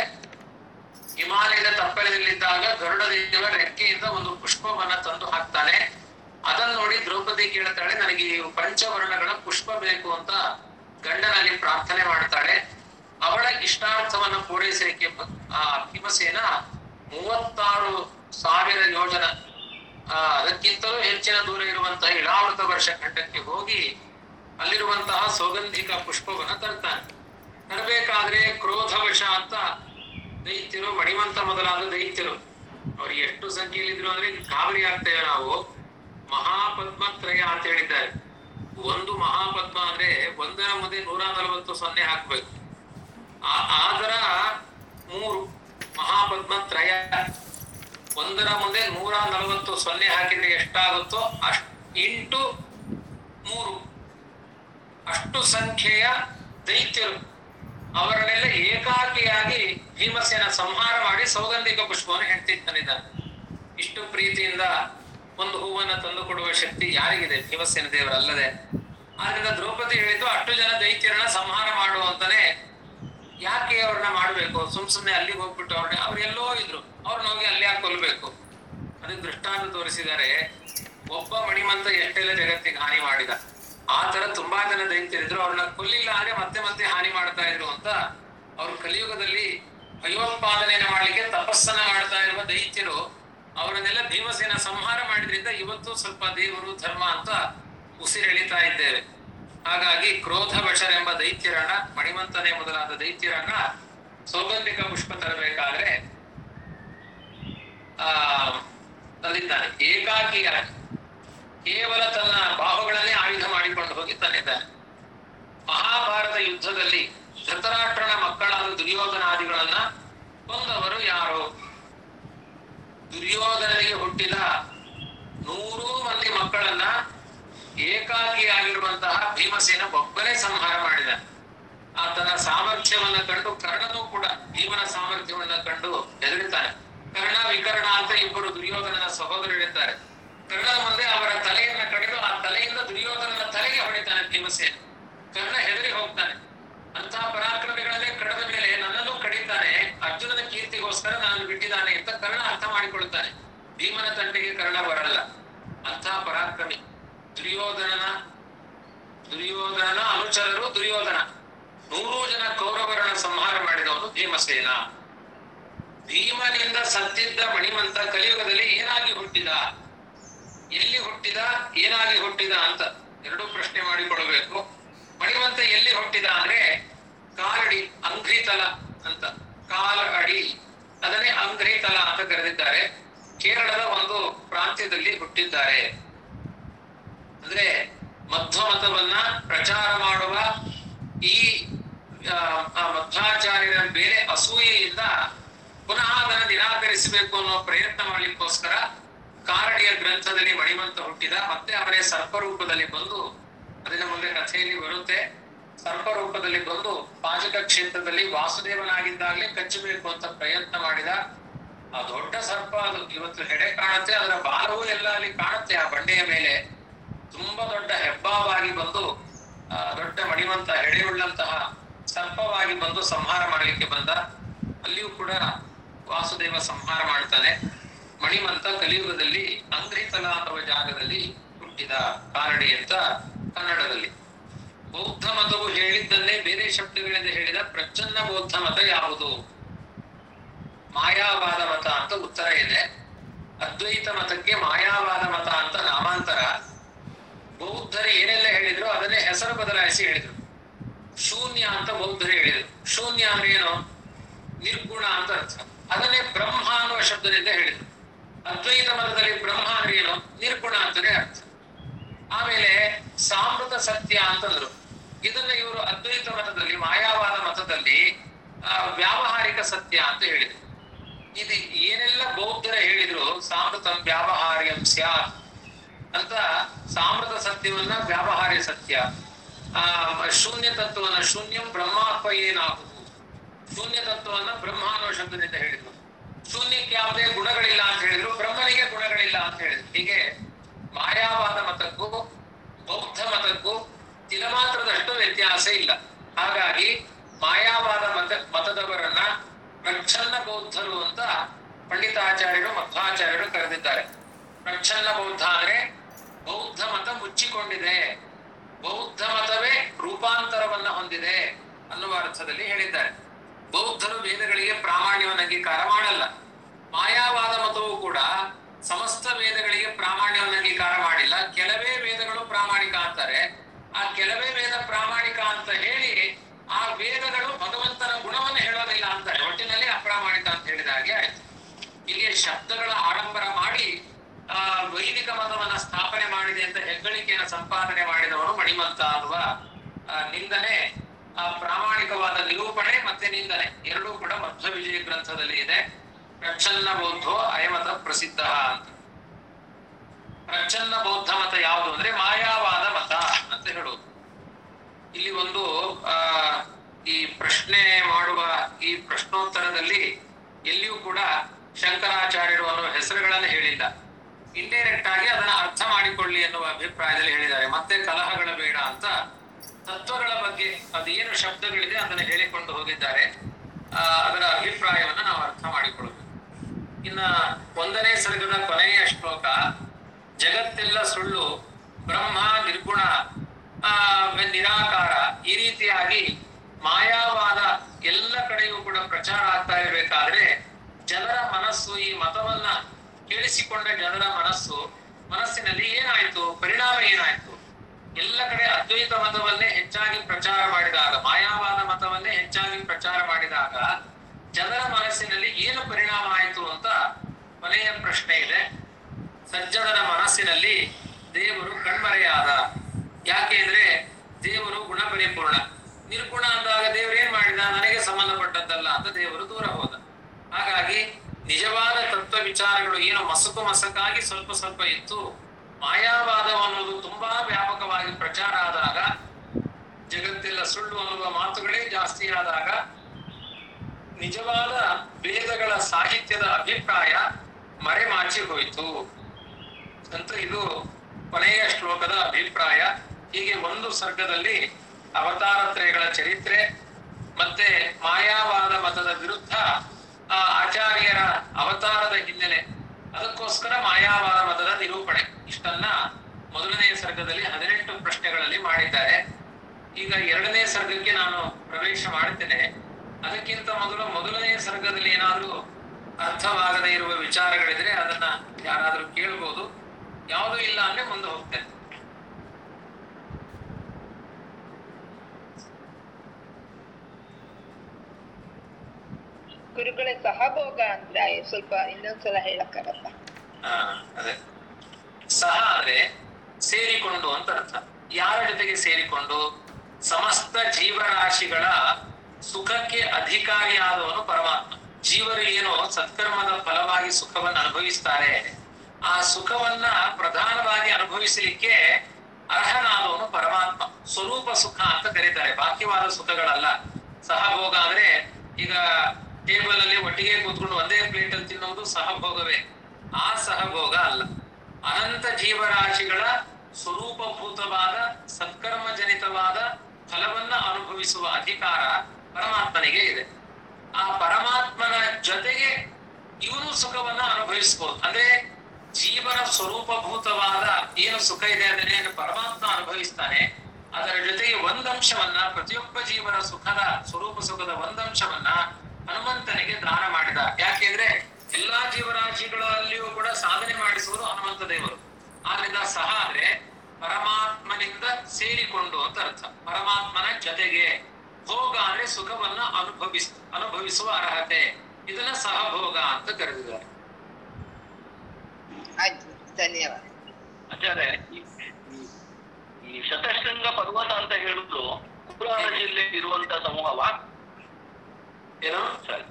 ಹಿಮಾಲಯದ ತಪ್ಪಲದಲ್ಲಿದ್ದಾಗ ಗರುಡ ದೇವ ರೆಕ್ಕೆಯಿಂದ ಒಂದು ಪುಷ್ಪವನ್ನ ತಂದು ಹಾಕ್ತಾನೆ ಅದನ್ನ ನೋಡಿ ದ್ರೌಪದಿ ಕೇಳ್ತಾಳೆ ನನಗೆ ಈ ಪಂಚವರ್ಣಗಳ ಪುಷ್ಪ ಬೇಕು ಅಂತ ಗಂಡನಲ್ಲಿ ಪ್ರಾರ್ಥನೆ ಮಾಡ್ತಾಳೆ ಅವಳ ಇಷ್ಟಾರ್ಥವನ್ನ ಪೂರೈಸಲಿಕ್ಕೆ ಬ- ಆ ಭೀಮಸೇನ ಮೂವತ್ತಾರು ಸಾವಿರ ಯೋಜನ ಆ, ಅದಕ್ಕಿಂತಲೂ ಹೆಚ್ಚಿನ ದೂರ ಇರುವಂತಹ ಇಳಾವೃತ ವರ್ಷ ಖಂಡಕ್ಕೆ ಹೋಗಿ ಅಲ್ಲಿರುವಂತಹ ಸೌಗಂಧಿಕ ಪುಷ್ಪವನ್ನ ತರ್ತಾನೆ ತರಬೇಕಾದ್ರೆ ಕ್ರೋಧವಶ ಅಂತ ದೈತ್ಯರು ಮಣಿವಂತ ಮೊದಲಾದ ದೈತ್ಯರು ಅವ್ರು ಎಷ್ಟು ಸಂಖ್ಯೆಯಲ್ಲಿದ್ರು ಅಂದ್ರೆ ಗಾಬರಿ ಆಗ್ತೇವೆ ನಾವು ಮಹಾಪದ್ಮತ್ರಯ ಅಂತ ಹೇಳಿದ್ದಾರೆ ಒಂದು ಮಹಾಪದ್ಮ ಅಂದ್ರೆ ಒಂದರ ಮುಂದೆ ನೂರ ನಲವತ್ತು ಸೊನ್ನೆ ಹಾಕ್ಬೇಕು ಆ- ಆದರ ಮೂರು ಮಹಾಪದ್ಮತ್ರಯ ಒಂದರ ಮುಂದೆ ನೂರ ನಲವತ್ತು ಸೊನ್ನೆ ಹಾಕಿದ್ರೆ ಎಷ್ಟಾಗುತ್ತೋ ಅಷ್ಟು ಇಂಟು ಮೂರು ಅಷ್ಟು ಸಂಖ್ಯೆಯ ದೈತ್ಯರು ಅವರನ್ನೆಲ್ಲ ಏಕಾಕಿಯಾಗಿ ಭೀಮಸೇನ ಸಂಹಾರ ಮಾಡಿ ಸೌಗಂಧಿಕ ಪುಷ್ಪವನ್ನು ಹೆಂಡತಿ ತಂದಿದ್ದಾನೆ ಇಷ್ಟು ಪ್ರೀತಿಯಿಂದ ಒಂದು ಹೂವನ್ನ ತಂದು ಕೊಡುವ ಶಕ್ತಿ ಯಾರಿಗಿದೆ ಭೀಮಸೇನ ದೇವರಲ್ಲದೆ ಆದ್ರಿಂದ ದ್ರೌಪದಿ ಹೇಳಿದ್ದು ಅಷ್ಟು ಜನ ದೈತ್ಯರನ್ನ ಸಂಹಾರ ಮಾಡುವಂತಾನೆ ಯಾಕೆ ಅವ್ರನ್ನ ಮಾಡ್ಬೇಕು ಸುಮ್ ಸುಮ್ನೆ ಅಲ್ಲಿಗೆ ಹೋಗ್ಬಿಟ್ಟು ಅವ್ರನ್ನ ಅವ್ರು ಎಲ್ಲೋ ಇದ್ರು ಅವ್ರನ್ನ ಹೋಗಿ ಅಲ್ಲಿ ಯಾಕೆ ಕೊಲ್ಬೇಕು ಅದಕ್ಕೆ ದೃಷ್ಟಾಂತ ತೋರಿಸಿದ್ದಾರೆ ಒಬ್ಬ ಮಣಿಮಂತ ಎಷ್ಟೆಲ್ಲ ಜಗತ್ತಿಗೆ ಹಾನಿ ಮಾಡಿದ ಆ ತರ ತುಂಬಾ ಜನ ದೈತ್ಯರಿದ್ರು ಅವ್ರನ್ನ ಕೊಲ್ಲಿಲ್ಲ ಅಂದ್ರೆ ಮತ್ತೆ ಮತ್ತೆ ಹಾನಿ ಮಾಡ್ತಾ ಇದ್ರು ಅಂತ ಅವ್ರು ಕಲಿಯುಗದಲ್ಲಿ ಭಯೋತ್ಪಾದನೆಯನ್ನ ಮಾಡ್ಲಿಕ್ಕೆ ತಪಸ್ಸನ್ನ ಮಾಡ್ತಾ ಇರುವ ದೈತ್ಯರು ಅವರನ್ನೆಲ್ಲ ಭೀಮಸೇನ ಸಂಹಾರ ಮಾಡಿದ್ರಿಂದ ಇವತ್ತು ಸ್ವಲ್ಪ ದೇವರು ಧರ್ಮ ಅಂತ ಉಸಿರೆಳಿತಾ ಇದ್ದೇವೆ ಹಾಗಾಗಿ ಕ್ರೋಧ ವಶರೆಂಬ ದೈತ್ಯರನ್ನ ಮಣಿಮಂತನೆ ಮೊದಲಾದ ದೈತ್ಯರನ್ನ ಸೌಗಂಧಿಕ ಪುಷ್ಪ ತರಬೇಕಾದ್ರೆ ಆ ತಂದಿದ್ದಾನೆ ಏಕಾಕಿಯಾಗಿ ಕೇವಲ ತನ್ನ ಬಾಹುಗಳನ್ನೇ ಆಯುಧ ಮಾಡಿಕೊಂಡು ಹೋಗಿ ತಂದಿದ್ದಾನೆ ಮಹಾಭಾರತ ಯುದ್ಧದಲ್ಲಿ ಧೃತರಾಷ್ಟ್ರನ ಮಕ್ಕಳಾದ ದುರ್ಯೋಧನಾದಿಗಳನ್ನ ಕೊಂದವರು ಯಾರು ದುರ್ಯೋಧನನಿಗೆ ಹುಟ್ಟಿದ ನೂರು ಮಂದಿ ಮಕ್ಕಳನ್ನ ಏಕಾಕಿಯಾಗಿರುವಂತಹ ಭೀಮಸೇನ ಒಬ್ಬನೇ ಸಂಹಾರ ಮಾಡಿದ ಆತನ ಸಾಮರ್ಥ್ಯವನ್ನ ಕಂಡು ಕರ್ಣನು ಕೂಡ ಭೀಮನ ಸಾಮರ್ಥ್ಯವನ್ನ ಕಂಡು ಹೆದರುತ್ತಾನೆ ಕರ್ಣ ವಿಕರ್ಣ ಅಂತ ಇಬ್ಬರು ದುರ್ಯೋಧನನ ಸಹೋದರರಿದ್ದಾರೆ ಕರ್ಣನ ಮುಂದೆ ಅವರ ತಲೆಯನ್ನ ಕಡಿದು ಆ ತಲೆಯಿಂದ ದುರ್ಯೋಧನನ ತಲೆಗೆ ಹೊಡಿತಾನೆ ಭೀಮಸೇನ ಕರ್ಣ ಹೆದರಿ ಹೋಗ್ತಾನೆ ಅಂತಹ ಪರಾಕ್ರಮಿಗಳನ್ನೇ ಕಡದ ಮೇಲೆ ನನ್ನನ್ನು ಕಡಿತಾನೆ ಅರ್ಜುನನ ಕೀರ್ತಿಗೋಸ್ಕರ ನಾನು ಬಿಟ್ಟಿದ್ದಾನೆ ಅಂತ ಕರ್ಣ ಅರ್ಥ ಮಾಡಿಕೊಳ್ಳುತ್ತಾನೆ ಭೀಮನ ತಂಟೆಗೆ ಕರ್ಣ ಬರಲ್ಲ ಅಂತಹ ಪರಾಕ್ರಮಿ ದುರ್ಯೋಧನನ ದುರ್ಯೋಧನನ ಅನುಚರರು ದುರ್ಯೋಧನ ನೂರು ಜನ ಕೌರವರನ್ನ ಸಂಹಾರ ಮಾಡಿದವನು ಭೀಮಸೇನ ಭೀಮನಿಂದ ಸತ್ತಿದ್ದ ಮಣಿಮಂತ ಕಲಿಯುಗದಲ್ಲಿ ಏನಾಗಿ ಹುಟ್ಟಿದ ಎಲ್ಲಿ ಹುಟ್ಟಿದ ಏನಾಗಿ ಹುಟ್ಟಿದ ಅಂತ ಎರಡು ಪ್ರಶ್ನೆ ಮಾಡಿಕೊಡಬೇಕು ಮಣಿಮಂತ ಎಲ್ಲಿ ಹುಟ್ಟಿದ ಅಂದ್ರೆ ಕಾಲಡಿ ಅಂಘ್ರಿತಲ ಅಂತ ಕಾಲ ಅಡಿ ಅದನ್ನೇ ಅಂಘ್ರಿತಲ ಅಂತ ಕರೆದಿದ್ದಾರೆ ಕೇರಳದ ಒಂದು ಪ್ರಾಂತ್ಯದಲ್ಲಿ ಹುಟ್ಟಿದ್ದಾರೆ ಅಂದ್ರೆ ಮಧ್ವ ಮತವನ್ನ ಪ್ರಚಾರ ಮಾಡುವ ಈ ಆ, ಆ ಮಧ್ವಾಚಾರ್ಯರ ಮೇಲೆ ಅಸೂಯೆಯಿಂದ ಪುನಃ ಅದನ್ನು ನಿರಾಕರಿಸಬೇಕು ಅನ್ನೋ ಪ್ರಯತ್ನ ಮಾಡ್ಲಿಕ್ಕೋಸ್ಕರ ಕಾರಣಿಯ ಗ್ರಂಥದಲ್ಲಿ ಮಣಿಮಂತ ಹುಟ್ಟಿದ ಮತ್ತೆ ಅವನೇ ಸರ್ಪರೂಪದಲ್ಲಿ ಬಂದು ಅದನ್ನ ಮುಂದೆ ಕಥೆಯಲ್ಲಿ ಬರುತ್ತೆ ಸರ್ಪರೂಪದಲ್ಲಿ ಬಂದು ಪಾಜಕ ಕ್ಷೇತ್ರದಲ್ಲಿ ವಾಸುದೇವನಾಗಿದ್ದಾಗಲೇ ಕಚ್ಚಬೇಕು ಅಂತ ಪ್ರಯತ್ನ ಮಾಡಿದ ಆ ದೊಡ್ಡ ಸರ್ಪ ಅದು ಇವತ್ತು ಹೆಡೆ ಕಾಣುತ್ತೆ ಅದರ ಬಾಲವೂ ಎಲ್ಲ ಅಲ್ಲಿ ಕಾಣುತ್ತೆ ಆ ಬಂಡೆಯ ಮೇಲೆ ತುಂಬಾ ದೊಡ್ಡ ಹೆಬ್ಬಾವಾಗಿ ಬಂದು ಆ ದೊಡ್ಡ ಮಣಿವಂತ ಹೆಡೆಯುಳ್ಳಂತಹ ಸರ್ಪವಾಗಿ ಬಂದು ಸಂಹಾರ ಮಾಡಲಿಕ್ಕೆ ಬಂದ ಅಲ್ಲಿಯೂ ಕೂಡ ವಾಸುದೇವ ಸಂಹಾರ ಮಾಡ್ತಾನೆ ಮಣಿಮಂತ ಕಲಿಯುಗದಲ್ಲಿ ಅಂಗ್ರಿತಲ ಅನ್ನುವ ಜಾಗದಲ್ಲಿ ಹುಟ್ಟಿದ ಕಾರಡಿ ಅಂತ ಕನ್ನಡದಲ್ಲಿ ಬೌದ್ಧ ಮತವು ಹೇಳಿದ್ದನ್ನೇ ಬೇರೆ ಶಬ್ದಗಳಿಂದ ಹೇಳಿದ ಪ್ರಚನ್ನ ಬೌದ್ಧ ಮತ ಯಾವುದು ಮಾಯಾವಾದ ಮತ ಅಂತ ಉತ್ತರ ಇದೆ ಅದ್ವೈತ ಮತಕ್ಕೆ ಮಾಯಾವಾದ ಮತ ಅಂತ ನಾಮಾಂತರ ಬೌದ್ಧರು ಏನೆಲ್ಲ ಹೇಳಿದ್ರು ಅದನ್ನೇ ಹೆಸರು ಬದಲಾಯಿಸಿ ಹೇಳಿದ್ರು ಶೂನ್ಯ ಅಂತ ಬೌದ್ಧರು ಹೇಳಿದ್ರು ಶೂನ್ಯ ಅಂದ್ರೆ ಏನು ನಿರ್ಗುಣ ಅಂತ ಅರ್ಥ ಅದನ್ನೇ ಬ್ರಹ್ಮ ಅನ್ನುವ ಶಬ್ದದಿಂದ ಹೇಳಿದ್ರು ಅದ್ವೈತ ಮತದಲ್ಲಿ ಬ್ರಹ್ಮ ಅಂದ್ರೆ ಏನು ನಿರ್ಗುಣ ಅಂತಾನೆ ಅರ್ಥ ಆಮೇಲೆ ಸಾಮೃತ ಸತ್ಯ ಅಂತಂದ್ರು ಇದನ್ನ ಇವರು ಅದ್ವೈತ ಮತದಲ್ಲಿ ಮಾಯಾವಾದ ಮತದಲ್ಲಿ ಆ, ವ್ಯಾವಹಾರಿಕ ಸತ್ಯ ಅಂತ ಹೇಳಿದ್ರು ಇದು ಏನೆಲ್ಲ ಬೌದ್ಧರ ಹೇಳಿದ್ರು ಸಾಮೃತಂ ವ್ಯಾವಹಾರ್ಯಂ ಸ್ಯಾತ್ ಅಂತ ಸಾಮೃತ ಸತ್ಯವನ್ನ ವ್ಯಾವಹಾರ್ಯ ಸತ್ಯ ಆ ಶೂನ್ಯ ತತ್ವವನ್ನ ಶೂನ್ಯಂ ಬ್ರಹ್ಮಾತ್ಮ ಏನಾಗುವುದು ಶೂನ್ಯ ತತ್ವವನ್ನ ಬ್ರಹ್ಮ ಅನ್ನೋ ಶಬ್ದದಿಂದ ಹೇಳಿದ್ರು ಶೂನ್ಯಕ್ಕೆ ಯಾವುದೇ ಗುಣಗಳಿಲ್ಲ ಅಂತ ಹೇಳಿದ್ರು ಬ್ರಹ್ಮನಿಗೆ ಗುಣಗಳಿಲ್ಲ ಅಂತ ಹೇಳಿದ್ರು ಹೀಗೆ ಮಾಯಾವಾದ ಮತಕ್ಕೂ ಬೌದ್ಧ ಮತಕ್ಕೂ ತಿಲಮಾತ್ರದಷ್ಟು ವ್ಯತ್ಯಾಸ ಇಲ್ಲ ಹಾಗಾಗಿ ಮಾಯಾವಾದ ಮತ ಮತದವರನ್ನ ಪ್ರಚ್ಛನ್ನ ಬೌದ್ಧರು ಅಂತ ಪಂಡಿತಾಚಾರ್ಯರು ಮಧ್ವಾಚಾರ್ಯರು ಕರೆದಿದ್ದಾರೆ ಪ್ರಚ್ಛನ್ನ ಬೌದ್ಧ ಅಂದ್ರೆ ಬೌದ್ಧ ಮತ ಮುಚ್ಚಿಕೊಂಡಿದೆ ಬೌದ್ಧ ಮತವೇ ರೂಪಾಂತರವನ್ನ ಹೊಂದಿದೆ ಅನ್ನುವ ಅರ್ಥದಲ್ಲಿ ಹೇಳಿದ್ದಾರೆ ಬೌದ್ಧರು ವೇದಗಳಿಗೆ ಪ್ರಾಮಾಣ್ಯವನ್ನು ಅಂಗೀಕಾರ ಮಾಡಲ್ಲ ಮಾಯಾವಾದ ಮತವು ಕೂಡ ಸಮಸ್ತ ವೇದಗಳಿಗೆ ಪ್ರಾಮಾಣ್ಯವನ್ನು ಅಂಗೀಕಾರ ಮಾಡಿಲ್ಲ ಕೆಲವೇ ವೇದಗಳು ಪ್ರಾಮಾಣಿಕ ಅಂತಾರೆ ಆ ಕೆಲವೇ ವೇದ ಪ್ರಾಮಾಣಿಕ ಅಂತ ಹೇಳಿ ಆ ವೇದಗಳು ಭಗವಂತನ ಗುಣವನ್ನು ಹೇಳೋದಿಲ್ಲ ಅಂತಾರೆ ಒಟ್ಟಿನಲ್ಲಿ ಅಪ್ರಾಮಾಣಿಕ ಅಂತ ಹೇಳಿದ ಹಾಗೆ ಆಯ್ತು ಇಲ್ಲಿಯ ಶಬ್ದಗಳ ಆಡಂಬರ ಮಾಡಿ ಆ ವೈದಿಕ ಮತವನ್ನ ಸ್ಥಾಪನೆ ಮಾಡಿದೆ ಅಂತ ಹೆಗ್ಗಳಿಕೆಯನ್ನು ಸಂಪಾದನೆ ಮಾಡಿದವರು ಮಣಿಮಂತ ಅನ್ನುವ ಆ, ನಿಂದನೆ ಆ ಪ್ರಾಮಾಣಿಕವಾದ ನಿರೂಪಣೆ ಮತ್ತೆ ನಿಂದನೆ ಎರಡೂ ಕೂಡ ಮಧ್ವ ವಿಜಯ ಗ್ರಂಥದಲ್ಲಿ ಇದೆ ಪ್ರಚ್ಛನ್ನ ಬೌದ್ಧೋ ಅಯಮತ ಪ್ರಸಿದ್ಧ ಅಂತ ಪ್ರಚ್ಛನ್ನ ಬೌದ್ಧ ಮತ ಯಾವುದು ಅಂದ್ರೆ ಮಾಯಾವಾದ ಮತ ಅಂತ ಹೇಳುವುದು ಇಲ್ಲಿ ಒಂದು ಆ ಈ ಪ್ರಶ್ನೆ ಮಾಡುವ ಈ ಪ್ರಶ್ನೋತ್ತರದಲ್ಲಿ ಎಲ್ಲಿಯೂ ಕೂಡ ಶಂಕರಾಚಾರ್ಯರು ಅನ್ನುವ ಹೆಸರುಗಳನ್ನು ಹೇಳಿಲ್ಲ ಇಂಡೈರೆಕ್ಟ್ ಆಗಿ ಅದನ್ನ ಅರ್ಥ ಮಾಡಿಕೊಳ್ಳಿ ಎನ್ನುವ ಅಭಿಪ್ರಾಯದಲ್ಲಿ ಹೇಳಿದ್ದಾರೆ ಮತ್ತೆ ಕಲಹಗಳ ಬೇಡ ಅಂತ ತತ್ವಗಳ ಬಗ್ಗೆ ಅದೇನು ಶಬ್ದಗಳಿದೆ ಅದನ್ನು ಹೇಳಿಕೊಂಡು ಹೋಗಿದ್ದಾರೆ ಆ, ಅದರ ಅಭಿಪ್ರಾಯವನ್ನ ನಾವು ಅರ್ಥ ಮಾಡಿಕೊಳ್ಳಬೇಕು ಇನ್ನ ಒಂದನೇ ಸರ್ಗದ ಕೊನೆಯ ಶ್ಲೋಕ ಜಗತ್ತೆಲ್ಲ ಸುಳ್ಳು ಬ್ರಹ್ಮ ನಿರ್ಗುಣ ಆ ನಿರಾಕಾರ ಈ ರೀತಿಯಾಗಿ ಮಾಯಾವಾದ ಎಲ್ಲ ಕಡೆಯೂ ಕೂಡ ಪ್ರಚಾರ ಆಗ್ತಾ ಇರಬೇಕಾದ್ರೆ ಜನರ ಮನಸ್ಸು ಈ ಮತವನ್ನ ಕೇಳಿಸಿಕೊಂಡ ಜನರ ಮನಸ್ಸು ಮನಸ್ಸಿನಲ್ಲಿ ಏನಾಯ್ತು ಪರಿಣಾಮ ಏನಾಯ್ತು ಎಲ್ಲ ಕಡೆ ಅದ್ವೈತ ಮತವನ್ನೇ ಹೆಚ್ಚಾಗಿ ಪ್ರಚಾರ ಮಾಡಿದಾಗ ಮಾಯಾವಾದ ಮತವನ್ನೇ ಹೆಚ್ಚಾಗಿ ಪ್ರಚಾರ ಮಾಡಿದಾಗ ಜನರ ಮನಸ್ಸಿನಲ್ಲಿ ಏನು ಪರಿಣಾಮ ಆಯಿತು ಅಂತ ಕೊನೆಯ ಪ್ರಶ್ನೆ ಇದೆ ಸಜ್ಜನರ ಮನಸ್ಸಿನಲ್ಲಿ ದೇವರು ಕಣ್ಮರೆಯಾದ ಯಾಕೆ ಅಂದ್ರೆ ದೇವರು ಗುಣ ಪರಿಪೂರ್ಣ ನಿರ್ಗುಣ ಅಂದಾಗ ದೇವರು ಏನ್ ಮಾಡಿದ ನನಗೆ ಸಂಬಂಧಪಟ್ಟದ್ದಲ್ಲ ಅಂತ ದೇವರು ದೂರ ಹೋದ ಹಾಗಾಗಿ ನಿಜವಾದ ತತ್ವ ವಿಚಾರಗಳು ಏನು ಮಸಕು ಮಸಕಾಗಿ ಸ್ವಲ್ಪ ಸ್ವಲ್ಪ ಇತ್ತು ಮಾಯಾವಾದ ಅನ್ನೋದು ತುಂಬಾ ವ್ಯಾಪಕವಾಗಿ ಪ್ರಚಾರ ಆದಾಗ ಜಗತ್ತೆಲ್ಲ ಸುಳ್ಳು ಅನ್ನುವ ಮಾತುಗಳೇ ಜಾಸ್ತಿ ಆದಾಗ ನಿಜವಾದ ವೇದಗಳ ಸಾಹಿತ್ಯದ ಅಭಿಪ್ರಾಯ ಮರೆಮಾಚಿ ಹೋಯಿತು ಅಂತ ಇದು ಕೊನೆಯ ಶ್ಲೋಕದ ಅಭಿಪ್ರಾಯ ಹೀಗೆ ಒಂದು ಸರ್ಗದಲ್ಲಿ ಅವತಾರತ್ರಯಗಳ ಚರಿತ್ರೆ ಮತ್ತೆ ಮಾಯಾವಾದ ಮತದ ವಿರುದ್ಧ ಆ ಆಚಾರ್ಯರ ಅವತಾರದ ಹಿನ್ನೆಲೆ ಅದಕ್ಕೋಸ್ಕರ ಮಾಯಾವಾದ ಮತದ ನಿರೂಪಣೆ ಇಷ್ಟನ್ನ ಮೊದಲನೇ ಸರ್ಗದಲ್ಲಿ ಹದಿನೆಂಟು ಪ್ರಶ್ನೆಗಳಲ್ಲಿ ಮಾಡಿದ್ದಾರೆ ಈಗ ಎರಡನೇ ಸರ್ಗಕ್ಕೆ ನಾನು ಪ್ರವೇಶ ಮಾಡುತ್ತೇನೆ ಅದಕ್ಕಿಂತ ಮೊದಲು ಮೊದಲನೇ ಸರ್ಗದಲ್ಲಿ ಏನಾದ್ರೂ ಅರ್ಥವಾಗದೇ ಇರುವ ವಿಚಾರಗಳಿದ್ರೆ ಅದನ್ನ ಯಾರಾದ್ರೂ ಕೇಳ್ಬೋದು ಯಾವುದೂ ಇಲ್ಲ ಅಂದ್ರೆ ಮುಂದೆ ಹೋಗ್ತೇನೆ ಗುರುಗಳ ಸಹಭೋಗ ಅಂದ್ರೆ ಸ್ವಲ್ಪ ಇನ್ನೊಂದ್ಸಲ ಹೇಳಕ್ಕಾಗಲ್ಲ ಹಾ ಅದೇ ಸಹ ಅಂದ್ರೆ ಸೇರಿಕೊಂಡು ಅಂತ ಅರ್ಥ ಯಾರ ಜೊತೆಗೆ ಸೇರಿಕೊಂಡು ಸಮಸ್ತ ಜೀವರಾಶಿಗಳ ಸುಖಕ್ಕೆ ಅಧಿಕಾರಿಯಾದವನು ಪರಮಾತ್ಮ ಜೀವರು ಏನು ಸತ್ಕರ್ಮದ ಫಲವಾಗಿ ಸುಖವನ್ನು ಅನುಭವಿಸ್ತಾರೆ ಆ ಸುಖವನ್ನ ಪ್ರಧಾನವಾಗಿ ಅನುಭವಿಸಲಿಕ್ಕೆ ಅರ್ಹನಾದವನು ಪರಮಾತ್ಮ ಸ್ವರೂಪ ಸುಖ ಅಂತ ಕರೀತಾರೆ ಬಾಕಿವಾದ ಸುಖಗಳಲ್ಲ ಸಹಭೋಗ ಅಂದ್ರೆ ಈಗ ಟೇಬಲ್ ಅಲ್ಲಿ ಒಟ್ಟಿಗೆ ಕೂತ್ಕೊಂಡು ಒಂದೇ ಪ್ಲೇಟ್ ಅಲ್ಲಿ ತಿನ್ನುವುದು ಸಹಭೋಗವೇ ಆ ಸಹಭೋಗ ಅಲ್ಲ ಅನಂತ ಜೀವರಾಶಿಗಳ ಸ್ವರೂಪಭೂತವಾದ ಸತ್ಕರ್ಮ ಜನಿತವಾದ ಫಲವನ್ನ ಅನುಭವಿಸುವ ಅಧಿಕಾರ ಪರಮಾತ್ಮನಿಗೆ ಇದೆ ಆ ಪರಮಾತ್ಮನ ಜೊತೆಗೆ ಇವನು ಸುಖವನ್ನ ಅನುಭವಿಸಬಹುದು ಅಂದ್ರೆ ಜೀವನ ಸ್ವರೂಪಭೂತವಾದ ಏನು ಸುಖ ಇದೆ ಅದನ್ನೇನು ಪರಮಾತ್ಮ ಅನುಭವಿಸ್ತಾನೆ ಅದರ ಜೊತೆಗೆ ಒಂದಂಶವನ್ನ ಪ್ರತಿಯೊಬ್ಬ ಜೀವನ ಸುಖದ ಸ್ವರೂಪ ಸುಖದ ಒಂದಂಶವನ್ನ ಹನುಮಂತನಿಗೆ ದಾನ ಮಾಡಿದ ಯಾಕೆಂದ್ರೆ ಎಲ್ಲಾ ಜೀವರಾಶಿಗಳಲ್ಲಿಯೂ ಕೂಡ ಸಾಧನೆ ಮಾಡಿಸುವರು ಹನುಮಂತ ದೇವರು ಆದ್ರಿಂದ ಸಹ ಅಂದ್ರೆ ಪರಮಾತ್ಮನಿಂದ ಸೇರಿಕೊಂಡು ಅಂತ ಅರ್ಥ ಪರಮಾತ್ಮನ ಜೊತೆಗೆ ಭೋಗ ಅಂದ್ರೆ ಸುಖವನ್ನ ಅನುಭವಿಸ್ ಅನುಭವಿಸುವ ಅರ್ಹತೆ ಇದನ್ನ ಸಹಭೋಗ ಅಂತ ಕರೆದಿದ್ದಾರೆ ಆಯ್ತು ಧನ್ಯವಾದ ಆಚಾರ್ಯ ಈ- ಈ- ಈ ಶತಶೃಂಗ ಪರ್ವತ ಅಂತ ಹೇಳುದು ಕೋಲಾರ ಜಿಲ್ಲೆ ಇರುವಂತ ಸಮೂಹವಾ ಏನು ಸರಿ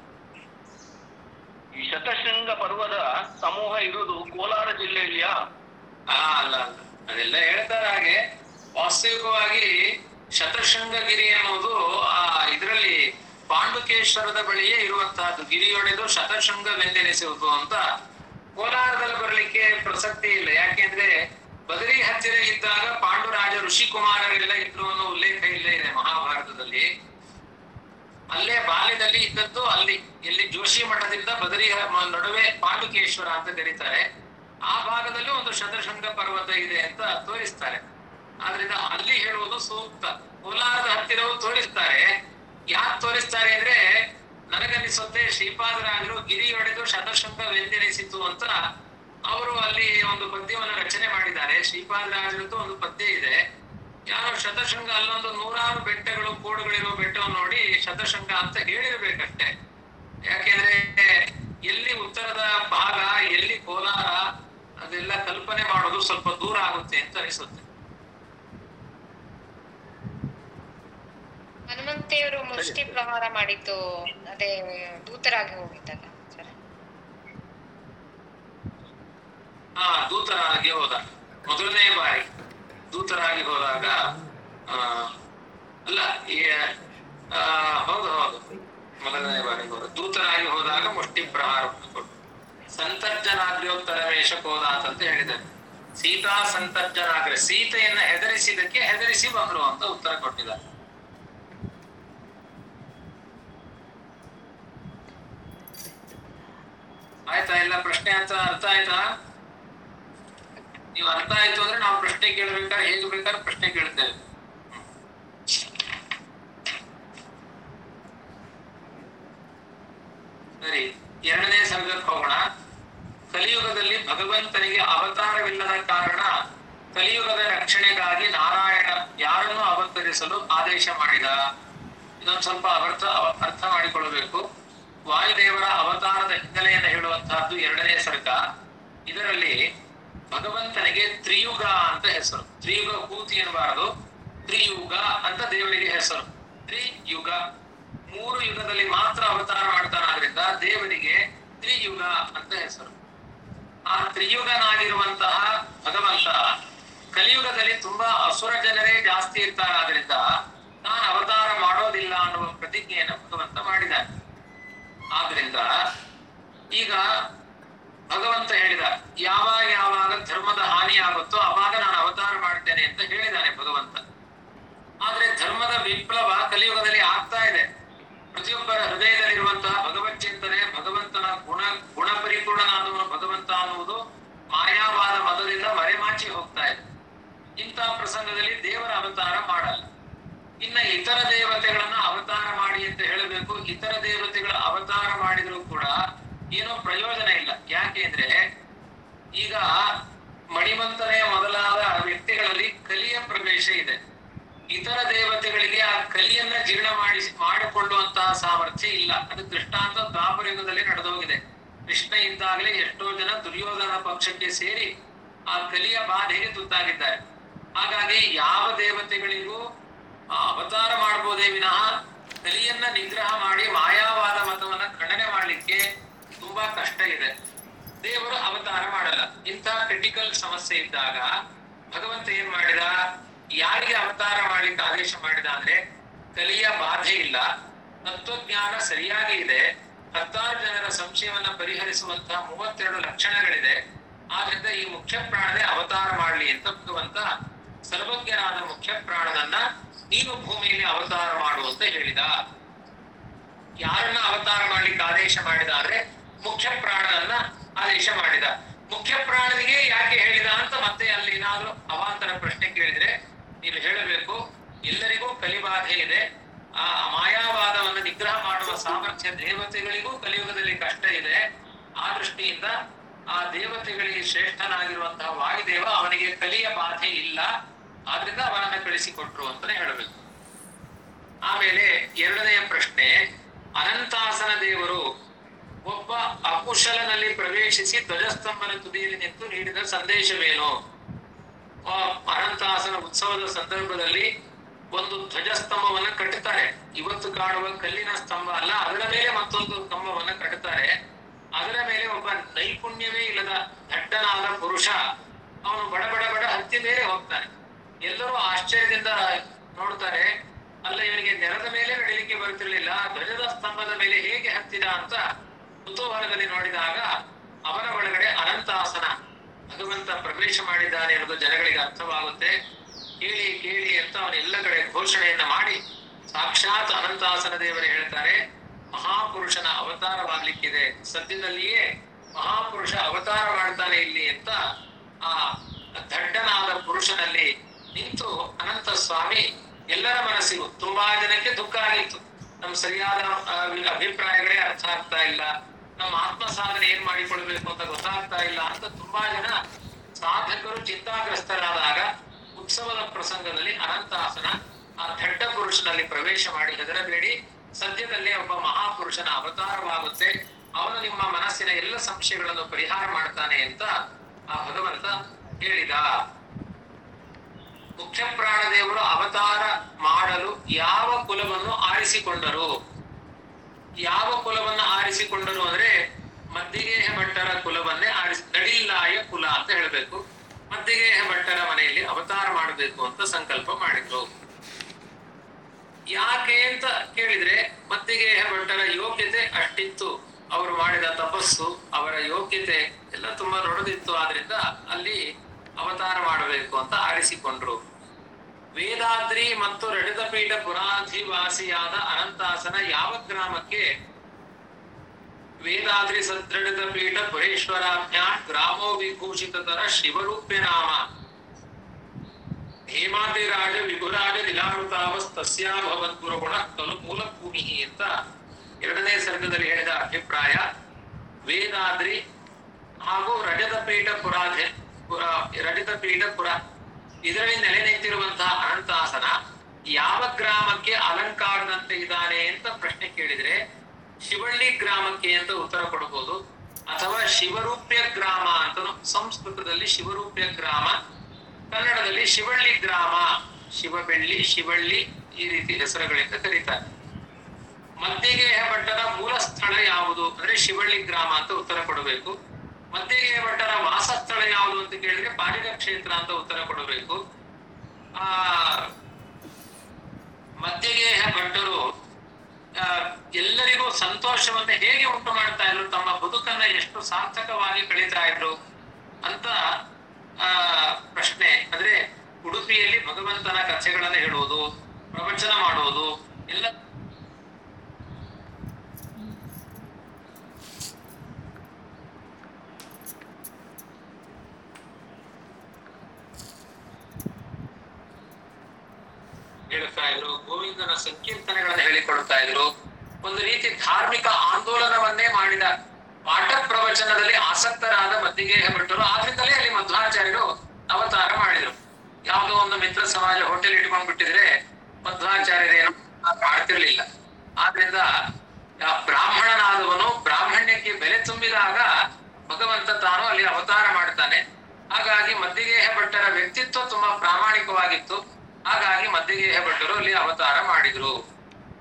ಈ ಶತಶೃಂಗ ಪರ್ವತ ಸಮೂಹ ಇರುವುದು ಕೋಲಾರ ಜಿಲ್ಲೆಯಲ್ಲಿಯಾ ಆ ಅಲ್ಲ ಅಲ್ಲ ಅದೆಲ್ಲ ಹೇಳ್ತಾರೆ ಹಾಗೆ ವಾಸ್ತವಿಕವಾಗಿ ಶತಶೃಂಗಗಿರಿ ಅನ್ನೋದು ಆ ಇದರಲ್ಲಿ ಪಾಂಡುಕೇಶ್ವರದ ಬಳಿಯೇ ಇರುವಂತಹದ್ದು ಗಿರಿಯೊಡೆದು ಶತಶೃಂಗವೆಂದೆನಿಸುವುದು ಅಂತ ಕೋಲಾರದಲ್ಲಿ ಬರಲಿಕ್ಕೆ ಪ್ರಸಕ್ತಿ ಇಲ್ಲ ಯಾಕೆಂದ್ರೆ ಬದರಿ ಹತ್ತಿರ ಇದ್ದಾಗ ಪಾಂಡುರಾಜ ಋಷಿಕುಮಾರರೆಲ್ಲ ಇದ್ರು ಅನ್ನೋ ಉಲ್ಲೇಖ ಇಲ್ಲೇ ಇದೆ ಮಹಾಭಾರತದಲ್ಲಿ ಅಲ್ಲೇ ಬಾಲ್ಯದಲ್ಲಿ ಇದ್ದದ್ದು ಅಲ್ಲಿ ಎಲ್ಲಿ ಜೋಶಿ ಮಠದಿಂದ ಬದರಿ ಮ- ನಡುವೆ ಪಾಂಡುಕೇಶ್ವರ ಅಂತ ಕರೀತಾರೆ ಆ ಭಾಗದಲ್ಲಿ ಒಂದು ಶತಶೃಂಗ ಪರ್ವತ ಇದೆ ಅಂತ ತೋರಿಸ್ತಾರೆ ಆದ್ರಿಂದ ಅಲ್ಲಿ ಹೇಳುವುದು ಸೂಕ್ತ ಕೋಲಾರದ ಹತ್ತಿರವೂ ತೋರಿಸ್ತಾರೆ ಯಾಕೆ ತೋರಿಸ್ತಾರೆ ಅಂದ್ರೆ ನನಗನ್ನಿಸುತ್ತೆ ಶ್ರೀಪಾದರಾಜರು ಗಿರಿ ಹೊಡೆದು ಶತಶೃಂಗವೆಂದೆನಿಸಿತು ಅಂತ ಅವರು ಅಲ್ಲಿ ಒಂದು ಪದ್ಯವನ್ನು ರಚನೆ ಮಾಡಿದ್ದಾರೆ ಶ್ರೀಪಾದರಾಜರದ್ದು ಒಂದು ಪದ್ಯ ಇದೆ ಯಾರು ಶತಶೃಂಗ ಅಲ್ಲೊಂದು ನೂರಾರು ಬೆಟ್ಟಗಳು ಕೋಡುಗಳಿರೋ ಬೆಟ್ಟವನ್ನು ನೋಡಿ ಶತಶೃಂಗ ಅಂತ ಹೇಳಿರ್ಬೇಕಷ್ಟೇ ಯಾಕೆಂದ್ರೆ ಎಲ್ಲಿ ಉತ್ತರದ ಭಾಗ ಎಲ್ಲಿ ಕೋಲಾರ ಅದೆಲ್ಲ ಕಲ್ಪನೆ ಮಾಡೋದು ಸ್ವಲ್ಪ ದೂರ ಆಗುತ್ತೆ ಅಂತ ಅನಿಸುತ್ತೆ ಹನುಮಂತೆಯವರು ಮುಷ್ಟಿ ಪ್ರಹಾರ ಮಾಡಿದ್ದು ಅದೇ ದೂತರಾಗಿ ಹೋಗಿದ್ದಲ್ಲ ಸರ್ ಆ ದೂತರಾಗಿ ಹೋದ ಮೊದಲನೇ ಬಾರಿ ದೂತರಾಗಿ ಹೋದಾಗ ಆ, ಅಲ್ಲ ಈ ಆ, ಹೌದು ಹೌದು ಮೊದಲನೇ ಬಾರಿ ಹೋದ ದೂತರಾಗಿ ಹೋದಾಗ ಮುಷ್ಟಿ ಪ್ರಹಾರ ಕೊಟ್ಟು ಸಂತರ್ಜನಾಗ್ರ್ಯೋತ್ತರ ವೇಷಕೋದಾತ್ ಅಂತ ಹೇಳಿದ್ದಾರೆ ಸೀತಾ ಸಂತರ್ಜನಾಗ್ರ ಸೀತೆಯನ್ನ ಹೆದರಿಸಿದಕ್ಕೆ ಹೆದರಿಸಿ ಬಂದ್ರು ಅಂತ ಉತ್ತರ ಕೊಟ್ಟಿದ್ದಾರೆ ಆಯ್ತಾ ಎಲ್ಲ ಪ್ರಶ್ನೆ ಅಂತ ಅರ್ಥ ಆಯ್ತಾ ನೀವು ಅರ್ಥ ಆಯ್ತು ಅಂದ್ರೆ ನಾವು ಪ್ರಶ್ನೆ ಕೇಳ್ಬೇಕಾದ್ರೆ ಹೇಗೆ ಬೇಕಾದ್ರೆ ಪ್ರಶ್ನೆ ಕೇಳ್ತೇವೆ ಸರಿ ಎರಡನೇ ಸರ್ಗಕ್ಕೆ ಹೋಗೋಣ ಕಲಿಯುಗದಲ್ಲಿ ಭಗವಂತನಿಗೆ ಅವತಾರವಿಲ್ಲದ ಕಾರಣ ಕಲಿಯುಗದ ರಕ್ಷಣೆಗಾಗಿ ನಾರಾಯಣ ಯಾರನ್ನು ಅವತರಿಸಲು ಆದೇಶ ಮಾಡಿದ ಇದೊಂದು ಸ್ವಲ್ಪ ಅರ್ಥ ಅರ್ಥ ಮಾಡಿಕೊಳ್ಳಬೇಕು ವಾಯುದೇವರ ಅವತಾರದ ಹಿನ್ನೆಲೆಯನ್ನು ಹೇಳುವಂತಹದ್ದು ಎರಡನೇ ಸರ್ಗ ಇದರಲ್ಲಿ ಭಗವಂತನಿಗೆ ತ್ರಿಯುಗ ಅಂತ ಹೆಸರು ತ್ರಿಯುಗ ಕೂತಿ ಎನ್ನಬಾರದು ತ್ರಿಯುಗ ಅಂತ ದೇವರಿಗೆ ಹೆಸರು ತ್ರಿಯುಗ ಮೂರು ಯುಗದಲ್ಲಿ ಮಾತ್ರ ಅವತಾರ ಮಾಡ್ತಾನಾದ್ರಿಂದ ದೇವರಿಗೆ ತ್ರಿಯುಗ ಅಂತ ಹೆಸರು ಆ ತ್ರಿಯುಗನಾಗಿರುವಂತಹ ಭಗವಂತ ಕಲಿಯುಗದಲ್ಲಿ ತುಂಬಾ ಅಸುರ ಜನರೇ ಜಾಸ್ತಿ ಇರ್ತಾರಾದ್ರಿಂದ ನಾನು ಅವತಾರ ಮಾಡೋದಿಲ್ಲ ಅನ್ನುವ ಪ್ರತಿಜ್ಞೆಯನ್ನು ಭಗವಂತ ಮಾಡಿದ್ದಾನೆ ಆದ್ರಿಂದ ಈಗ ಭಗವಂತ ಹೇಳಿದ ಯಾವಾಗ ಯಾವಾಗ ಧರ್ಮದ ಹಾನಿ ಆಗುತ್ತೋ ಅವಾಗ ನಾನು ಅವತಾರ ಮಾಡ್ತೇನೆ ಅಂತ ಹೇಳಿದ್ದಾನೆ ಭಗವಂತ ಆದ್ರೆ ಧರ್ಮದ ವಿಪ್ಲವ ಕಲಿಯುಗದಲ್ಲಿ ಆಗ್ತಾ ಇದೆ ಪ್ರತಿಯೊಬ್ಬರ ಹೃದಯದಲ್ಲಿರುವಂತಹ ಭಗವತ್ ಚಿಂತನೆ ಭಗವಂತನ ಗುಣ ಗುಣ ಪರಿಪೂರ್ಣನಾದವನು ಭಗವಂತ ಅನ್ನುವುದು ಮಾಯಾವಾದ ಮತದಿಂದ ಮರೆಮಾಚಿ ಹೋಗ್ತಾ ಇದೆ ಇಂತಹ ಪ್ರಸಂಗದಲ್ಲಿ ದೇವರ ಅವತಾರ ಮಾಡಲ್ಲ ಇನ್ನ ಇತರ ದೇವತೆಗಳನ್ನ ಅವತಾರ ಮಾಡಿ ಅಂತ ಹೇಳಬೇಕು ಇತರ ದೇವತೆಗಳ ಅವತಾರ ಮಾಡಿದ್ರು ಕೂಡ ಏನೋ ಪ್ರಯೋಜನ ಇಲ್ಲ ಯಾಕೆ ಅಂದ್ರೆ ಈಗ ಮಣಿಮಂತನೇ ಮೊದಲಾದ ವ್ಯಕ್ತಿಗಳಲ್ಲಿ ಕಲಿಯ ಪ್ರವೇಶ ಇದೆ ಇತರ ದೇವತೆಗಳಿಗೆ ಆ ಕಲಿಯನ್ನ ಜೀರ್ಣ ಮಾಡಿಸಿ ಮಾಡಿಕೊಳ್ಳುವಂತಹ ಸಾಮರ್ಥ್ಯ ಇಲ್ಲ ಅದು ದೃಷ್ಟಾಂತ ದ್ವಾಪರ ಯುಗದಲ್ಲಿ ನಡೆದೋಗಿದೆ ಕೃಷ್ಣ ಇದ್ದಾಗಲೇ ಎಷ್ಟೋ ಜನ ದುರ್ಯೋಧನ ಪಕ್ಷಕ್ಕೆ ಸೇರಿ ಆ ಕಲಿಯ ಬಾಧೆಗೆ ತುತ್ತಾಗಿದ್ದಾರೆ ಹಾಗಾಗಿ ಯಾವ ದೇವತೆಗಳಿಗೂ ಆ ಅವತಾರ ಮಾಡಬಹುದೇ ವಿನಃ ಕಲಿಯನ್ನ ನಿಗ್ರಹ ಮಾಡಿ ಮಾಯಾವಾದ ಮತವನ್ನ ಖಂಡನೆ ಮಾಡ್ಲಿಕ್ಕೆ ತುಂಬಾ ಕಷ್ಟ ಇದೆ ದೇವರು ಅವತಾರ ಮಾಡಲ್ಲ ಇಂಥ ಕ್ರಿಟಿಕಲ್ ಸಮಸ್ಯೆ ಇದ್ದಾಗ ಭಗವಂತ ಏನ್ ಮಾಡಿದ ಯಾರಿಗೆ ಅವತಾರ ಮಾಡ್ಲಿಕ್ಕೆ ಆದೇಶ ಮಾಡಿದ ಅಂದ್ರೆ ಕಲಿಯ ಬಾಧೆ ಇಲ್ಲ ತತ್ವಜ್ಞಾನ ಸರಿಯಾಗಿ ಇದೆ ಹತ್ತಾರು ಜನರ ಸಂಶಯವನ್ನ ಪರಿಹರಿಸುವಂತಹ ಮೂವತ್ತೆರಡು ಲಕ್ಷಣಗಳಿದೆ ಆದ್ರಿಂದ ಈ ಮುಖ್ಯ ಪ್ರಾಣನೇ ಅವತಾರ ಮಾಡಲಿ ಅಂತ ಭಗವಂತ ಸರ್ವಜ್ಞನಾದ ಮುಖ್ಯ ಪ್ರಾಣನನ್ನ ನೀನು ಭೂಮಿಯಲ್ಲಿ ಅವತಾರ ಮಾಡು ಅಂತ ಹೇಳಿದ ಯಾರನ್ನ ಅವತಾರ ಮಾಡ್ಲಿಕ್ಕೆ ಆದೇಶ ಮಾಡಿದ ಅಂದ್ರೆ ಮುಖ್ಯ ಪ್ರಾಣನನ್ನ ಆದೇಶ ಮಾಡಿದ ಮುಖ್ಯ ಪ್ರಾಣನಿಗೆ ಯಾಕೆ ಹೇಳಿದ ಅಂತ ಮತ್ತೆ ಅಲ್ಲಿ ಏನಾದ್ರೂ ಅವಾಂತರ ಪ್ರಶ್ನೆ ಕೇಳಿದ್ರೆ ನೀವು ಹೇಳಬೇಕು ಎಲ್ಲರಿಗೂ ಕಲಿಬಾಧೆ ಇದೆ ಆ ಮಾಯಾವಾದವನ್ನು ನಿಗ್ರಹ ಮಾಡುವ ಸಾಮರ್ಥ್ಯ ದೇವತೆಗಳಿಗೂ ಕಲಿಯುಗದಲ್ಲಿ ಕಷ್ಟ ಇದೆ ಆ ದೃಷ್ಟಿಯಿಂದ ಆ ದೇವತೆಗಳಿಗೆ ಶ್ರೇಷ್ಠನಾಗಿರುವಂತಹ ವಾಯುದೇವ ಅವನಿಗೆ ಕಲಿಯ ಬಾಧೆ ಇಲ್ಲ ಆದ್ರಿಂದ ಅವನನ್ನ ಕಳಿಸಿಕೊಟ್ರು ಅಂತಾನೆ ಹೇಳಬೇಕು ಆಮೇಲೆ ಎರಡನೆಯ ಪ್ರಶ್ನೆ ಅನಂತಾಸನ ದೇವರು ಒಬ್ಬ ಅಕುಶಲನಲ್ಲಿ ಪ್ರವೇಶಿಸಿ ಧ್ವಜಸ್ತಂಭನ ತುದಿಯಲ್ಲಿ ನಿಂತು ನೀಡಿದ ಸಂದೇಶವೇನು ಆ ಅನಂತಾಸನ ಉತ್ಸವದ ಸಂದರ್ಭದಲ್ಲಿ ಒಂದು ಧ್ವಜಸ್ತಂಭವನ್ನ ಕಟ್ಟುತ್ತಾರೆ ಇವತ್ತು ಕಾಣುವ ಕಲ್ಲಿನ ಸ್ತಂಭ ಅಲ್ಲ ಅದರ ಮೇಲೆ ಮತ್ತೊಂದು ಸ್ತಂಭವನ್ನ ಕಟ್ಟುತ್ತಾರೆ ಅದರ ಮೇಲೆ ಒಬ್ಬ ನೈಪುಣ್ಯವೇ ಇಲ್ಲದ ದಡ್ಡನಾದ ಪುರುಷ ಅವನು ಬಡ ಬಡ ಬಡ ಹತ್ತಿ ಮೇಲೆ ಹೋಗ್ತಾನೆ ಎಲ್ಲರೂ ಆಶ್ಚರ್ಯದಿಂದ ನೋಡ್ತಾರೆ ಅಲ್ಲ ಇವನಿಗೆ ನೆಲದ ಮೇಲೆ ನಡಿಲಿಕ್ಕೆ ಬರ್ತಿರ್ಲಿಲ್ಲ ಧ್ವಜದ ಸ್ತಂಭದ ಮೇಲೆ ಹೇಗೆ ಹತ್ತಿದ ಅಂತ ಕುತೂಹಲದಲ್ಲಿ ನೋಡಿದಾಗ ಅವನ ಒಳಗಡೆ ಅನಂತಾಸನ ಭಗವಂತ ಪ್ರವೇಶ ಮಾಡಿದ್ದಾನೆ ಅನ್ನೋದು ಜನಗಳಿಗೆ ಅರ್ಥವಾಗುತ್ತೆ ಕೇಳಿ ಕೇಳಿ ಅಂತ ಅವನ ಎಲ್ಲ ಕಡೆ ಘೋಷಣೆಯನ್ನ ಮಾಡಿ ಸಾಕ್ಷಾತ್ ಅನಂತಾಸನ ದೇವರು ಹೇಳ್ತಾರೆ ಮಹಾಪುರುಷನ ಅವತಾರವಾಗ್ಲಿಕ್ಕಿದೆ ಸದ್ಯದಲ್ಲಿಯೇ ಮಹಾಪುರುಷ ಅವತಾರ ಮಾಡ್ತಾನೆ ಇಲ್ಲಿ ಅಂತ ಆ ದಡ್ಡನಾದ ಪುರುಷನಲ್ಲಿ ನಿಂತು ಅನಂತ ಸ್ವಾಮಿ ಎಲ್ಲರ ಮನಸ್ಸಿಗೂ ತುಂಬಾ ಜನಕ್ಕೆ ದುಃಖ ಆಗಿತ್ತು ನಮ್ ಸರಿಯಾದ ಆ, ಅಭಿಪ್ರಾಯಗಳೇ ಅರ್ಥ ಆಗ್ತಾ ಇಲ್ಲ ನಮ್ಮ ಆತ್ಮ ಸಾಧನೆ ಏನ್ ಮಾಡಿಕೊಳ್ಬೇಕು ಅಂತ ಗೊತ್ತಾಗ್ತಾ ಇಲ್ಲ ಅಂತ ತುಂಬಾ ಜನ ಸಾಧಕರು ಚಿಂತಾಗ್ರಸ್ತರಾದಾಗ ಉತ್ಸವದ ಪ್ರಸಂಗದಲ್ಲಿ ಅನಂತಾಸನ ಆ ದಡ್ಡ ಪುರುಷನಲ್ಲಿ ಪ್ರವೇಶ ಮಾಡಿ ಹೆದರಬೇಡಿ ಸದ್ಯದಲ್ಲೇ ಒಬ್ಬ ಮಹಾಪುರುಷನ ಅವತಾರವಾಗುತ್ತೆ ಅವನು ನಿಮ್ಮ ಮನಸ್ಸಿನ ಎಲ್ಲ ಸಂಶಯಗಳನ್ನು ಪರಿಹಾರ ಮಾಡ್ತಾನೆ ಅಂತ ಆ ಭಗವಂತ ಹೇಳಿದ ಮುಖ್ಯ ಪ್ರಾಣದೇವರು ಅವತಾರ ಮಾಡಲು ಯಾವ ಕುಲವನ್ನು ಆರಿಸಿಕೊಂಡರು ಯಾವ ಕುಲವನ್ನ ಆರಿಸಿಕೊಂಡರು ಅಂದ್ರೆ ಮದ್ದಿಗೇಹ ಭಟ್ಟರ ಕುಲವನ್ನೇ ಆರಿಸಿ ನಡಿಲ್ಲಾಯ ಕುಲ ಅಂತ ಹೇಳ್ಬೇಕು ಮದ್ದಿಗೇಹ ಭಟ್ಟರ ಮನೆಯಲ್ಲಿ ಅವತಾರ ಮಾಡಬೇಕು ಅಂತ ಸಂಕಲ್ಪ ಮಾಡಿದ್ರು ಯಾಕೆ ಅಂತ ಕೇಳಿದ್ರೆ ಮದ್ದಿಗೇಹ ಭಟ್ಟರ ಯೋಗ್ಯತೆ ಅಷ್ಟಿತ್ತು ಅವರು ಮಾಡಿದ ತಪಸ್ಸು ಅವರ ಯೋಗ್ಯತೆ ಎಲ್ಲ ತುಂಬಾ ದೊಡ್ಡದಿತ್ತು ಆದ್ರಿಂದ ಅಲ್ಲಿ ಅವತಾರ ಮಾಡಬೇಕು ಅಂತ ಆರಿಸಿಕೊಂಡ್ರು ವೇದಾದ್ರಿ ಮತ್ತು ರಡಿತಪೀಠ ಪುರಾಧಿವಾಸಿಯಾದ ಅನಂತಾಸನ ಯಾವ ಗ್ರಾಮಕ್ಕೆ ವೇದಾದ್ರಿ ಸದೃಢದ ಪೀಠ ಪುರೇಶ್ವರಾಭ್ಯಾಂ ಗ್ರಾಮೋ ವಿಭೂಷಿತರ ಶಿವರೂಪ್ಯ ನಾಮ ಹೇಮಾದಿರಾಜ ವಿಭುರಾಜ ನಿಲಾವೃತಾವಸ್ತಸ್ಯಾ ಭವದ್ಗುರುಗುಣ ಕಲು ಮೂಲ ಭೂಮಿ ಅಂತ ಎರಡನೇ ಸರ್ಗದಲ್ಲಿ ಹೇಳಿದ ಅಭಿಪ್ರಾಯ ವೇದಾದ್ರಿ ಹಾಗೂ ರಜತ ಪೀಠ ಪುರಾಧೆ ಪುರ ರಜತ ಪೀಠ ಪುರ ಇದರಲ್ಲಿ ನೆಲೆ ನಿಂತಿರುವಂತಹ ಅನಂತಾಸನ ಯಾವ ಗ್ರಾಮಕ್ಕೆ ಅಲಂಕಾರದಂತೆ ಇದ್ದಾನೆ ಅಂತ ಪ್ರಶ್ನೆ ಕೇಳಿದ್ರೆ ಶಿವಳ್ಳಿ ಗ್ರಾಮಕ್ಕೆ ಅಂತ ಉತ್ತರ ಕೊಡಬಹುದು ಅಥವಾ ಶಿವರೂಪ್ಯ ಗ್ರಾಮ ಅಂತ ಸಂಸ್ಕೃತದಲ್ಲಿ ಶಿವರೂಪ್ಯ ಗ್ರಾಮ ಕನ್ನಡದಲ್ಲಿ ಶಿವಳ್ಳಿ ಗ್ರಾಮ ಶಿವಬೆಳ್ಳಿ ಶಿವಳ್ಳಿ ಈ ರೀತಿ ಹೆಸರುಗಳಿಂದ ಕರೀತಾರೆ ಮದ್ದಿಗೆಯ ಭಟ್ಟರ ಮೂಲ ಸ್ಥಳ ಯಾವುದು ಅಂದ್ರೆ ಶಿವಳ್ಳಿ ಗ್ರಾಮ ಅಂತ ಉತ್ತರ ಕೊಡಬೇಕು ಮದ್ದಿಗೆಯ ಭಟ್ಟರ ವಾಸಸ್ಥಳ ಯಾವುದು ಅಂತ ಕೇಳಿದ್ರೆ ಪಾಲಿನ ಕ್ಷೇತ್ರ ಅಂತ ಉತ್ತರ ಕೊಡಬೇಕು ಆ ಮದ್ದಿಗೆಯ ಭಟ್ಟರು ಆ, ಎಲ್ಲರಿಗೂ ಸಂತೋಷವನ್ನ ಹೇಗೆ ಉಂಟು ಮಾಡ್ತಾ ಇದ್ರು ತಮ್ಮ ಬದುಕನ್ನ ಎಷ್ಟು ಸಾರ್ಥಕವಾಗಿ ಕಳೀತಾ ಇದ್ರು ಅಂತ ಆ ಪ್ರಶ್ನೆ ಅಂದ್ರೆ ಉಡುಪಿಯಲ್ಲಿ ಭಗವಂತನ ಕಥೆಗಳನ್ನ ಹೇಳುವುದು ಪ್ರವಚನ ಮಾಡುವುದು ಎಲ್ಲ ಹೇಳ್ತಾ ಇದ್ರು ಗೋವಿಂದನ ಸಂಕೀರ್ತನೆಗಳನ್ನ ಹೇಳಿಕೊಡ್ತಾ ಇದ್ರು ಒಂದು ರೀತಿ ಧಾರ್ಮಿಕ ಆಂದೋಲನವನ್ನೇ ಮಾಡಿದ ಪಾಠ ಪ್ರವಚನದಲ್ಲಿ ಆಸಕ್ತರಾದ ಮದ್ದಿಗೇಹ ಭಟ್ಟರು ಆದ್ರಿಂದಲೇ ಅಲ್ಲಿ ಮಧ್ವಾಚಾರ್ಯರು ಅವತಾರ ಮಾಡಿದ್ರು ಯಾವುದೋ ಒಂದು ಮಿತ್ರ ಸಮಾಜ ಹೋಟೆಲ್ ಇಟ್ಕೊಂಡ್ ಬಿಟ್ಟಿದ್ರೆ ಮಧ್ವಾಚಾರ್ಯರೇನು ಮಾಡ್ತಿರ್ಲಿಲ್ಲ ಆದ್ರಿಂದ ಆ ಬ್ರಾಹ್ಮಣನಾದವನು ಬ್ರಾಹ್ಮಣ್ಯಕ್ಕೆ ಬೆಲೆ ತುಂಬಿದಾಗ ಭಗವಂತ ತಾನು ಅಲ್ಲಿ ಅವತಾರ ಮಾಡ್ತಾನೆ ಹಾಗಾಗಿ ಮದ್ದಿಗೇಹ ಭಟ್ಟರ ವ್ಯಕ್ತಿತ್ವ ತುಂಬಾ ಪ್ರಾಮಾಣಿಕವಾಗಿತ್ತು ಹಾಗಾಗಿ ಮದ್ದಿಗೇಹ ಭಟ್ಟರು ಅಲ್ಲಿ ಅವತಾರ ಮಾಡಿದ್ರು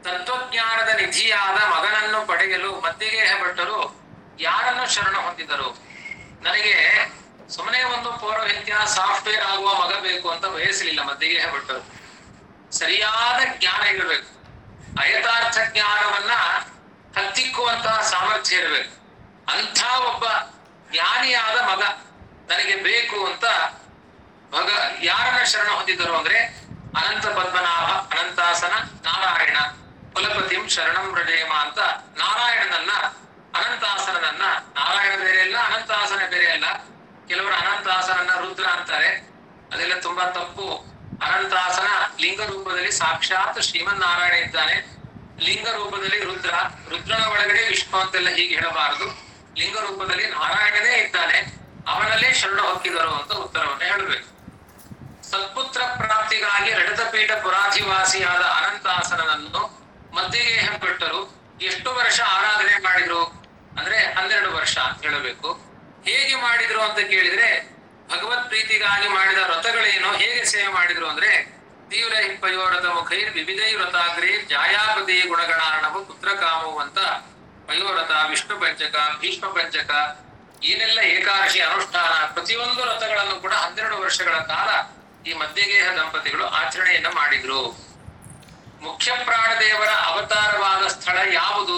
ತತ್ವಜ್ಞಾನದ ನಿಧಿಯಾದ ಮಗನನ್ನು ಪಡೆಯಲು ಮದ್ದಿಗೇಹ ಭಟ್ಟರು ಯಾರನ್ನು ಶರಣ ಹೊಂದಿದರು ನನಗೆ ಸುಮ್ಮನೆ ಒಂದು ಪೌರೋಹಿತ್ಯ ಸಾಫ್ಟ್ವೇರ್ ಆಗುವ ಮಗ ಬೇಕು ಅಂತ ಬಯಸಲಿಲ್ಲ ಮದ್ದಿಗೇಹ ಭಟ್ಟರು ಸರಿಯಾದ ಜ್ಞಾನ ಇರಬೇಕು ಅಯಥಾರ್ಥ ಜ್ಞಾನವನ್ನ ಹತ್ತಿಕ್ಕುವಂತಹ ಸಾಮರ್ಥ್ಯ ಇರಬೇಕು ಅಂಥ ಒಬ್ಬ ಜ್ಞಾನಿಯಾದ ಮಗ ನನಗೆ ಬೇಕು ಅಂತ ಭಗ ಯಾರನ್ನ ಶರಣ ಹೊಂದಿದರು ಅಂದ್ರೆ ಅನಂತ ಪದ್ಮನಾಭ ಅನಂತಾಸನ ನಾರಾಯಣ ಕುಲಪತಿಂ ಶರಣಂ ಹೃದಯಮ ಅಂತ ನಾರಾಯಣನನ್ನ ಅನಂತಾಸನನನ್ನ ನಾರಾಯಣ ಬೇರೆ ಅಲ್ಲ ಅನಂತಾಸನ ಬೇರೆ ಅಲ್ಲ ಕೆಲವರು ಅನಂತಾಸನನ್ನ ರುದ್ರ ಅಂತಾರೆ ಅದೆಲ್ಲ ತುಂಬಾ ತಪ್ಪು ಅನಂತಾಸನ ಲಿಂಗ ರೂಪದಲ್ಲಿ ಸಾಕ್ಷಾತ್ ಶ್ರೀಮನ್ನಾರಾಯಣ ಇದ್ದಾನೆ ಲಿಂಗ ರೂಪದಲ್ಲಿ ರುದ್ರ ರುದ್ರನ ಒಳಗಡೆ ವಿಷ್ಣು ಅಂತೆಲ್ಲ ಹೀಗೆ ಹೇಳಬಾರದು ಲಿಂಗ ರೂಪದಲ್ಲಿ ನಾರಾಯಣನೇ ಇದ್ದಾನೆ ಅವನಲ್ಲೇ ಶರಣ ಹೊಕ್ಕಿದರು ಅಂತ ಉತ್ತರವನ್ನು ಹೇಳಬೇಕು ಸತ್ಪುತ್ರ ಪ್ರಾಪ್ತಿಗಾಗಿ ರಡತಪೀಠ ಪುರಾಧಿವಾಸಿಯಾದ ಅನಂತಾಸನನನ್ನು ಮದ್ದಿಗೆ ಭಟ್ಟರು ಎಷ್ಟು ವರ್ಷ ಆರಾಧನೆ ಮಾಡಿದ್ರು ಅಂದ್ರೆ ಹನ್ನೆರಡು ವರ್ಷ ಅಂತ ಹೇಳಬೇಕು ಹೇಗೆ ಮಾಡಿದ್ರು ಅಂತ ಕೇಳಿದ್ರೆ ಭಗವತ್ ಪ್ರೀತಿಗಾಗಿ ಮಾಡಿದ ವ್ರತಗಳೇನು ಹೇಗೆ ಸೇವೆ ಮಾಡಿದ್ರು ಅಂದ್ರೆ ತೀವ್ರ ಹಿಪ್ಪಯೋರಥ ಮುಖೈರ್ ವಿವಿಧೈ ವ್ರತಾಗ್ರೇ ಜಾಯಾಪತಿ ಗುಣಗಣಾರ್ಣವು ಪುತ್ರ ಕಾಮವು ಅಂತ ಪಯೋರಥ ವಿಷ್ಣು ಪಂಚಕ ಭೀಷ್ಮ ಪಂಚಕ ಏನೆಲ್ಲ ಏಕಾದಶಿ ಅನುಷ್ಠಾನ ಪ್ರತಿಯೊಂದು ವ್ರತಗಳನ್ನು ಕೂಡ ಹನ್ನೆರಡು ವರ್ಷಗಳ ಕಾಲ ಈ ಮಧ್ಯಗೇಹ ದಂಪತಿಗಳು ಆಚರಣೆಯನ್ನ ಮಾಡಿದ್ರು ಮುಖ್ಯ ಪ್ರಾಣದೇವರ ಅವತಾರವಾದ ಸ್ಥಳ ಯಾವುದು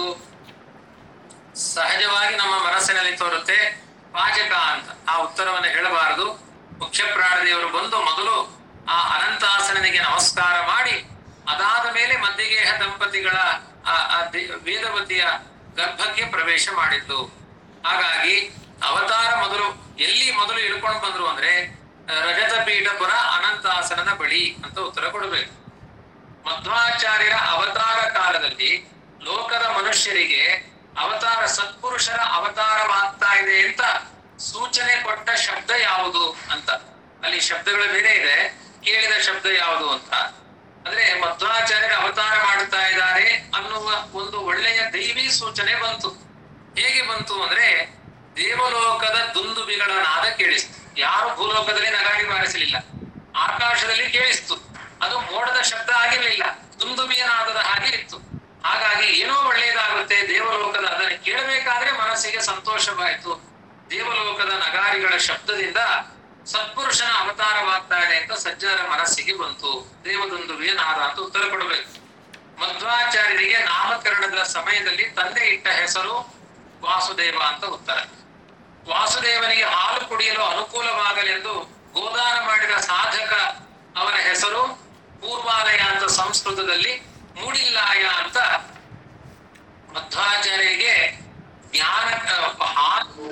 ಸಹಜವಾಗಿ ನಮ್ಮ ಮನಸ್ಸಿನಲ್ಲಿ ತೋರುತ್ತೆ ಪಾಚಕ ಅಂತ ಆ ಉತ್ತರವನ್ನು ಹೇಳಬಾರದು ಮುಖ್ಯ ಪ್ರಾಣದೇವರು ಬಂದು ಮೊದಲು ಆ ಅನಂತಾಸನಿಗೆ ನಮಸ್ಕಾರ ಮಾಡಿ ಅದಾದ ಮೇಲೆ ಮಧ್ಯಗೇಹ ದಂಪತಿಗಳ ಆ ಆ ದೇ- ವೇದವತಿಯ ಗರ್ಭಕ್ಕೆ ಪ್ರವೇಶ ಮಾಡಿದ್ದು ಹಾಗಾಗಿ ಅವತಾರ ಮೊದಲು ಎಲ್ಲಿ ಮೊದಲು ಇಳ್ಕೊಂಡು ಬಂದ್ರು ಅಂದ್ರೆ ಆ, ರಜತ ಪೀಠಪುರ ಅನಂತಾಸನದ ಬಳಿ ಅಂತ ಉತ್ತರ ಕೊಡಬೇಕು ಮಧ್ವಾಚಾರ್ಯರ ಅವತಾರ ಕಾಲದಲ್ಲಿ ಲೋಕದ ಮನುಷ್ಯರಿಗೆ ಅವತಾರ ಸತ್ಪುರುಷರ ಅವತಾರವಾಗ್ತಾ ಇದೆ ಅಂತ ಸೂಚನೆ ಕೊಟ್ಟ ಶಬ್ದ ಯಾವುದು ಅಂತ ಅಲ್ಲಿ ಶಬ್ದಗಳು ಬೇರೆ ಇದೆ ಕೇಳಿದ ಶಬ್ದ ಯಾವುದು ಅಂತ ಅಂದ್ರೆ ಮಧ್ವಾಚಾರ್ಯರ ಅವತಾರ ಮಾಡುತ್ತಾ ಇದ್ದಾರೆ ಅನ್ನುವ ಒಂದು ಒಳ್ಳೆಯ ದೈವಿ ಸೂಚನೆ ಬಂತು ಹೇಗೆ ಬಂತು ಅಂದ್ರೆ ದೇವಲೋಕದ ದುಂದುಬಿಗಳ ನಾದ ಕೇಳಿಸ್ತು ಯಾರು ಭೂಲೋಕದಲ್ಲಿ ನಗಾಡಿ ಬಾರಿಸಲಿಲ್ಲ ಆಕಾಶದಲ್ಲಿ ಕೇಳಿಸ್ತು ಅದು ಮೋಡದ ಶಬ್ದ ಆಗಿರ್ಲಿಲ್ಲ ದುಂದುಬಿಯ ನಾದದ ಹಾಗೆ ಇತ್ತು ಹಾಗಾಗಿ ಏನೋ ಒಳ್ಳೆಯದಾಗುತ್ತೆ ದೇವಲೋಕದ ಅದನ್ನು ಕೇಳಬೇಕಾದ್ರೆ ಮನಸ್ಸಿಗೆ ಸಂತೋಷವಾಯಿತು ದೇವಲೋಕದ ನಗಾರಿಗಳ ಶಬ್ದದಿಂದ ಸತ್ಪುರುಷನ ಅವತಾರವಾಗ್ತಾ ಇದೆ ಅಂತ ಸಜ್ಜನರ ಮನಸ್ಸಿಗೆ ಬಂತು ದೇವದುಂದುಬಿಯ ನಾದ ಅಂತ ಉತ್ತರ ಕೊಡಬೇಕು ಮಧ್ವಾಚಾರ್ಯರಿಗೆ ನಾಮಕರಣದ ಸಮಯದಲ್ಲಿ ತಂದೆ ಇಟ್ಟ ಹೆಸರು ವಾಸುದೇವ ಅಂತ ಉತ್ತರ ವಾಸುದೇವನಿಗೆ ಹಾಲು ಕುಡಿಯಲು ಅನುಕೂಲವಾಗಲೆಂದು ಗೋದಾನ ಮಾಡಿದ ಸಾಧಕ ಅವನ ಹೆಸರು ಪೂರ್ವಾಲಯ ಅಂತ ಸಂಸ್ಕೃತದಲ್ಲಿ ಮೂಡಿಲ್ಲಾಯ ಅಂತ ಮಧ್ವಾಚಾರ್ಯರಿಗೆ ಜ್ಞಾನ ಆ, ಹಾಲು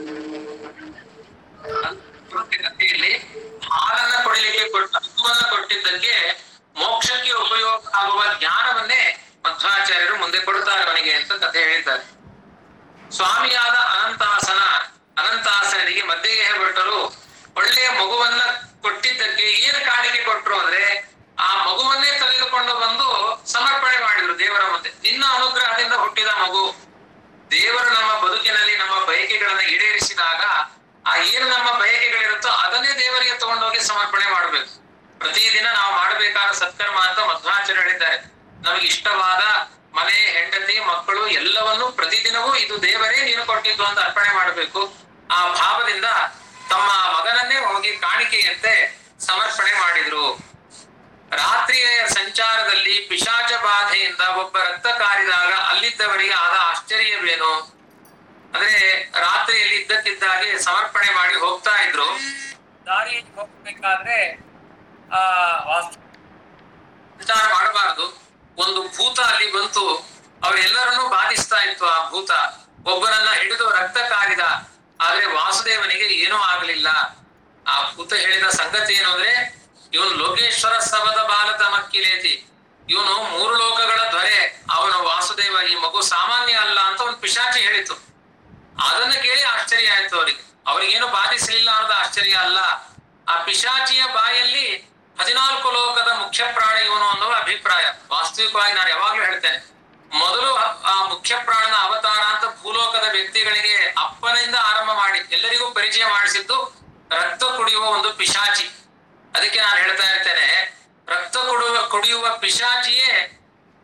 ಕಥೆಯಲ್ಲಿ ಹಾಲನ್ನ ಕೊಡಲಿಕ್ಕೆ ಕೊಟ್ಟ ಹಸುವನ್ನ ಕೊಟ್ಟಿದ್ದಕ್ಕೆ ಮೋಕ್ಷಕ್ಕೆ ಉಪಯೋಗ ಆಗುವ ಜ್ಞಾನವನ್ನೇ ಮಧ್ವಾಚಾರ್ಯರು ಮುಂದೆ ಕೊಡ್ತಾರೆ ಅವನಿಗೆ ಅಂತ ಕಥೆ ಹೇಳಿದ್ದಾರೆ ಸ್ವಾಮಿಯಾದ ಅನಂತಾಸನ ಅನಂತಾಸನಿಗೆ ಮಧ್ಯಗೆ ಭಟ್ಟರು ಒಳ್ಳೆಯ ಮಗುವನ್ನ ಕೊಟ್ಟಿದ್ದಕ್ಕೆ ಏನು ಕಾಣಿಕೆ ಕೊಟ್ರು ಅಂದ್ರೆ ಆ ಮಗುವನ್ನೇ ತೆಗೆದುಕೊಂಡು ಬಂದು ಸಮರ್ಪಣೆ ಮಾಡಿದ್ರು ದೇವರ ಮುಂದೆ ನಿನ್ನ ಅನುಗ್ರಹದಿಂದ ಹುಟ್ಟಿದ ಮಗು ದೇವರು ನಮ್ಮ ಬದುಕಿನಲ್ಲಿ ನಮ್ಮ ಬಯಕೆಗಳನ್ನ ಈಡೇರಿಸಿದಾಗ ಆ ಏನು ನಮ್ಮ ಬಯಕೆಗಳಿರುತ್ತೋ ಅದನ್ನೇ ದೇವರಿಗೆ ತಗೊಂಡೋಗಿ ಸಮರ್ಪಣೆ ಮಾಡಬೇಕು ಪ್ರತಿದಿನ ನಾವು ಮಾಡಬೇಕಾದ ಸತ್ಕರ್ಮ ಅಂತ ಮಧ್ವಾಚಾರ್ಯ ಹೇಳಿದ್ದಾರೆ ನಮಗೆ ಇಷ್ಟವಾದ ಮನೆ ಹೆಂಡತಿ ಮಕ್ಕಳು ಎಲ್ಲವನ್ನೂ ಪ್ರತಿದಿನವೂ ಇದು ದೇವರೇ ನೀನು ಕೊಟ್ಟಿದ್ದು ಅಂತ ಅರ್ಪಣೆ ಮಾಡಬೇಕು ಆ ಭಾವದಿಂದ ತಮ್ಮ ಮಗನನ್ನೇ ಹೋಗಿ ಕಾಣಿಕೆಯಂತೆ ಸಮರ್ಪಣೆ ಮಾಡಿದ್ರು ರಾತ್ರಿಯ ಸಂಚಾರದಲ್ಲಿ ಪಿಶಾಚ ಬಾಧೆಯಿಂದ ಒಬ್ಬ ರಕ್ತ ಕಾರಿದಾಗ ಅಲ್ಲಿದ್ದವರಿಗೆ ಆದ ಆಶ್ಚರ್ಯವೇನು ಅಂದ್ರೆ ರಾತ್ರಿಯಲ್ಲಿ ಇದ್ದಕ್ಕಿದ್ದಾಗೆ ಸಮರ್ಪಣೆ ಮಾಡಿ ಹೋಗ್ತಾ ಇದ್ರು ದಾರಿಯಲ್ಲಿ ಹೋಗ್ಬೇಕಾದ್ರೆ ಆ ವಾಸ್ತು ವಿಚಾರ ಮಾಡಬಾರದು ಒಂದು ಭೂತ ಅಲ್ಲಿ ಬಂತು ಅವರೆಲ್ಲರನ್ನೂ ಬಾಧಿಸ್ತಾ ಇತ್ತು ಆ ಭೂತ ಒಬ್ಬನನ್ನ ಹಿಡಿದು ರಕ್ತ ಕಾರಿದ ಆದ್ರೆ ವಾಸುದೇವನಿಗೆ ಏನೂ ಆಗಲಿಲ್ಲ ಆ ಭೂತ ಹೇಳಿದ ಸಂಗತಿ ಏನು ಅಂದ್ರೆ ಇವನು ಲೋಕೇಶ್ವರ ಸವದ ಬಾಲದ ಮಕ್ಕಿಲೇತಿ ಇವನು ಮೂರು ಲೋಕಗಳ ದೊರೆ ಅವನು ವಾಸುದೇವ ಈ ಮಗು ಸಾಮಾನ್ಯ ಅಲ್ಲ ಅಂತ ಒಂದು ಪಿಶಾಚಿ ಹೇಳಿತು ಅದನ್ನ ಕೇಳಿ ಆಶ್ಚರ್ಯ ಆಯ್ತು ಅವರಿಗೆ ಅವ್ರಿಗೇನು ಬಾಧಿಸಲಿಲ್ಲ ಅನ್ನೋದು ಆಶ್ಚರ್ಯ ಅಲ್ಲ ಆ ಪಿಶಾಚಿಯ ಬಾಯಲ್ಲಿ ಹದಿನಾಲ್ಕು ಲೋಕದ ಮುಖ್ಯ ಪ್ರಾಣ ಇವನು ಅನ್ನೋ ಅಭಿಪ್ರಾಯ ವಾಸ್ತವಿಕವಾಗಿ ನಾನು ಯಾವಾಗ್ಲೂ ಹೇಳ್ತೇನೆ ಮೊದಲು ಆ ಮುಖ್ಯ ಪ್ರಾಣನ ಅವತಾರ ಅಂತ ಭೂಲೋಕದ ವ್ಯಕ್ತಿಗಳಿಗೆ ಅಪ್ಪನಿಂದ ಆರಂಭ ಮಾಡಿ ಎಲ್ಲರಿಗೂ ಪರಿಚಯ ಮಾಡಿಸಿದ್ದು ರಕ್ತ ಕುಡಿಯುವ ಒಂದು ಪಿಶಾಚಿ ಅದಕ್ಕೆ ನಾನು ಹೇಳ್ತಾ ಇರ್ತೇನೆ ರಕ್ತ ಕುಡಿಯುವ ಕುಡಿಯುವ ಪಿಶಾಚಿಯೇ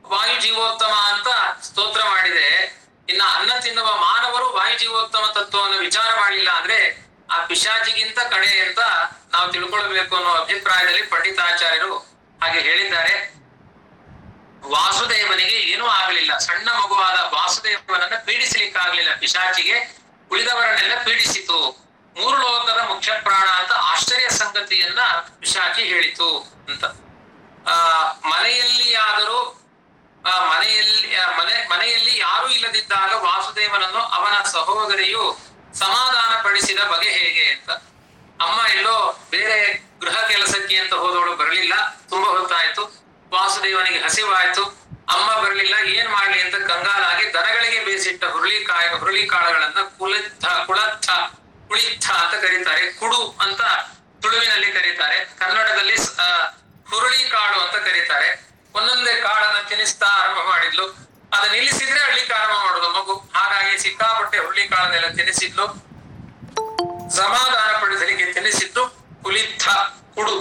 ವಾಯು ಜೀವೋತ್ತಮ ಅಂತ ಸ್ತೋತ್ರ ಮಾಡಿದೆ ಇನ್ನ ಅನ್ನ ತಿನ್ನುವ ಮಾನವರು ವಾಯು ಜೀವೋತ್ತಮ ತತ್ವವನ್ನು ವಿಚಾರ ಮಾಡಿಲ್ಲ ಅಂದ್ರೆ ಆ ಪಿಶಾಚಿಗಿಂತ ಕಡೆ ಅಂತ ನಾವು ತಿಳ್ಕೊಳ್ಬೇಕು ಅನ್ನೋ ಅಭಿಪ್ರಾಯದಲ್ಲಿ ಪಂಡಿತಾಚಾರ್ಯರು ಹಾಗೆ ಹೇಳಿದ್ದಾರೆ ವಾಸುದೇವನಿಗೆ ಏನೂ ಆಗಲಿಲ್ಲ ಸಣ್ಣ ಮಗುವಾದ ವಾಸುದೇವನನ್ನ ಪೀಡಿಸಲಿಕ್ಕಾಗ್ಲಿಲ್ಲ ಪಿಶಾಚಿಗೆ ಉಳಿದವರನ್ನೆಲ್ಲ ಪೀಡಿಸಿತು ಮೂರು ಲೋಕದ ಮುಖ್ಯ ಪ್ರಾಣ ಅಂತ ಆಶ್ಚರ್ಯ ಸಂಗತಿಯನ್ನ ಪಿಶಾಚಿ ಹೇಳಿತು ಅಂತ ಆ ಮನೆಯಲ್ಲಿ ಆದರೂ ಆ ಮನೆಯಲ್ಲಿ ಆ ಮನೆ ಮನೆಯಲ್ಲಿ ಯಾರೂ ಇಲ್ಲದಿದ್ದಾಗ ವಾಸುದೇವನನ್ನು ಅವನ ಸಹೋದರಿಯು ಸಮಾಧಾನ ಪಡಿಸಿದ ಬಗೆ ಹೇಗೆ ಅಂತ ಅಮ್ಮ ಎಲ್ಲೋ ಬೇರೆ ಗೃಹ ಕೆಲಸಕ್ಕೆ ಅಂತ ಹೋದವಳು ಬರಲಿಲ್ಲ ತುಂಬಾ ಹೊತ್ತಾಯ್ತು ವಾಸುದೇವನಿಗೆ ಹಸಿವಾಯ್ತು ಅಮ್ಮ ಬರಲಿಲ್ಲ ಏನ್ ಮಾಡ್ಲಿ ಅಂತ ಕಂಗಾಲಾಗಿ ದನಗಳಿಗೆ ಬೇಯಿಸಿಟ್ಟ ಹುರುಳಿಕಾಯ ಹುರುಳಿಕಾಳುಗಳನ್ನ ಕುಳಿತ್ತ ಕುಳತ್ತ ಕುಳಿತ್ತ ಅಂತ ಕರೀತಾರೆ ಕುಡು ಅಂತ ತುಳುವಿನಲ್ಲಿ ಕರೀತಾರೆ ಕನ್ನಡದಲ್ಲಿ ಸ- ಆ, ಹುರುಳಿಕಾಳು ಅಂತ ಕರೀತಾರೆ ಒಂದೊಂದೇ ಕಾಳನ್ನ ತಿನ್ನಿಸ್ತಾ ಆರಂಭ ಮಾಡಿದ್ಲು ಅದ ನಿಲ್ಲಿಸಿದ್ರೆ ಹಳ್ಳಿಕ್ಕೆ ಆರಂಭ ಮಾಡೋದು ಮಗು ಹಾಗಾಗಿ ಸಿಕ್ಕಾಪಟ್ಟೆ ಹುರುಳಿಕಾಳನ್ನೆಲ್ಲ ತಿನ್ನಿಸಿದ್ಲು ಸಮಾಧಾನ ಪಡಿಸಲಿಕ್ಕೆ ತಿನ್ನಿಸಿದ್ದು ಕುಲಿತ್ತ ಕುಡು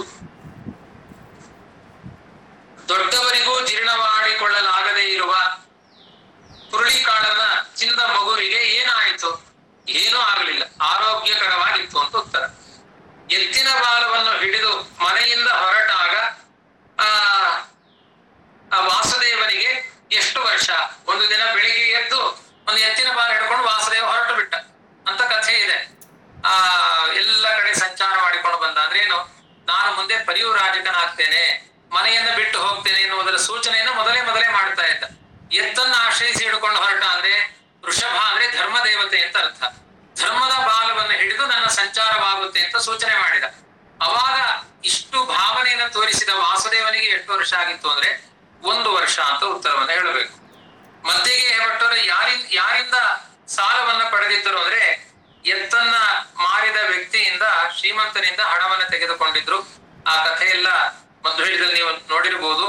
ದೊಡ್ಡವರಿಗೂ ಜೀರ್ಣ ಮಾಡಿಕೊಳ್ಳಲಾಗದೇ ಇರುವ ಹುರುಳಿಕಾಳನ್ನ ಚಿಂದ ಮಗುವಿಗೆ ಏನಾಯಿತು ಏನೂ ಆಗಲಿಲ್ಲ ಆರೋಗ್ಯಕರವಾಗಿತ್ತು ಅಂತ ಉತ್ತರ ಎತ್ತಿನ ಬಾಲವನ್ನು ಹಿಡಿದು ಮನೆಯಿಂದ ಹೊರಟಾಗ ಆ ಆ ವಾಸುದೇವನಿಗೆ ಎಷ್ಟು ವರ್ಷ ಒಂದು ದಿನ ಬೆಳಿಗ್ಗೆ ಎದ್ದು ಒಂದು ಎತ್ತಿನ ಬಾಲ ಹಿಡ್ಕೊಂಡು ವಾಸುದೇವ ಹೊರಟು ಬಿಟ್ಟ ಅಂತ ಕಥೆ ಇದೆ ಆ ಎಲ್ಲ ಕಡೆ ಸಂಚಾರ ಮಾಡಿಕೊಂಡು ಬಂದ ಅಂದ್ರೆ ಏನು ನಾನು ಮುಂದೆ ಪರಿವ್ರಾಜಕನಾಗ್ತೇನೆ ಮನೆಯನ್ನ ಬಿಟ್ಟು ಹೋಗ್ತೇನೆ ಎನ್ನುವುದರ ಸೂಚನೆಯನ್ನು ಮೊದಲೇ ಮೊದಲೇ ಮಾಡ್ತಾ ಇದ್ದ ಎತ್ತನ್ನ ಆಶ್ರಯಿಸಿ ಹಿಡ್ಕೊಂಡು ಹೊರಟ ಅಂದ್ರೆ ವೃಷಭ ಅಂದ್ರೆ ಧರ್ಮ ದೇವತೆ ಅಂತ ಅರ್ಥ ಧರ್ಮದ ಬಾಲವನ್ನು ಹಿಡಿದು ನನ್ನ ಸಂಚಾರವಾಗುತ್ತೆ ಅಂತ ಸೂಚನೆ ಮಾಡಿದ ಅವಾಗ ಇಷ್ಟು ಭಾವನೆಯನ್ನು ತೋರಿಸಿದ ವಾಸುದೇವನಿಗೆ ಎಷ್ಟು ವರ್ಷ ಆಗಿತ್ತು ಅಂದ್ರೆ ಒಂದು ವರ್ಷ ಅಂತ ಉತ್ತರವನ್ನು ಹೇಳಬೇಕು ಮಧ್ಯಗೆ ಭಟ್ಟರು ಯಾರಿಂದ ಯಾರಿಂದ ಸಾಲವನ್ನ ಪಡೆದಿದ್ದರು ಅಂದ್ರೆ ಎತ್ತನ್ನ ಮಾರಿದ ವ್ಯಕ್ತಿಯಿಂದ ಶ್ರೀಮಂತನಿಂದ ಹಣವನ್ನ ತೆಗೆದುಕೊಂಡಿದ್ರು ಆ ಕಥೆಯೆಲ್ಲ ಮಧ್ವದಲ್ಲಿ ನೀವು ನೋಡಿರ್ಬೋದು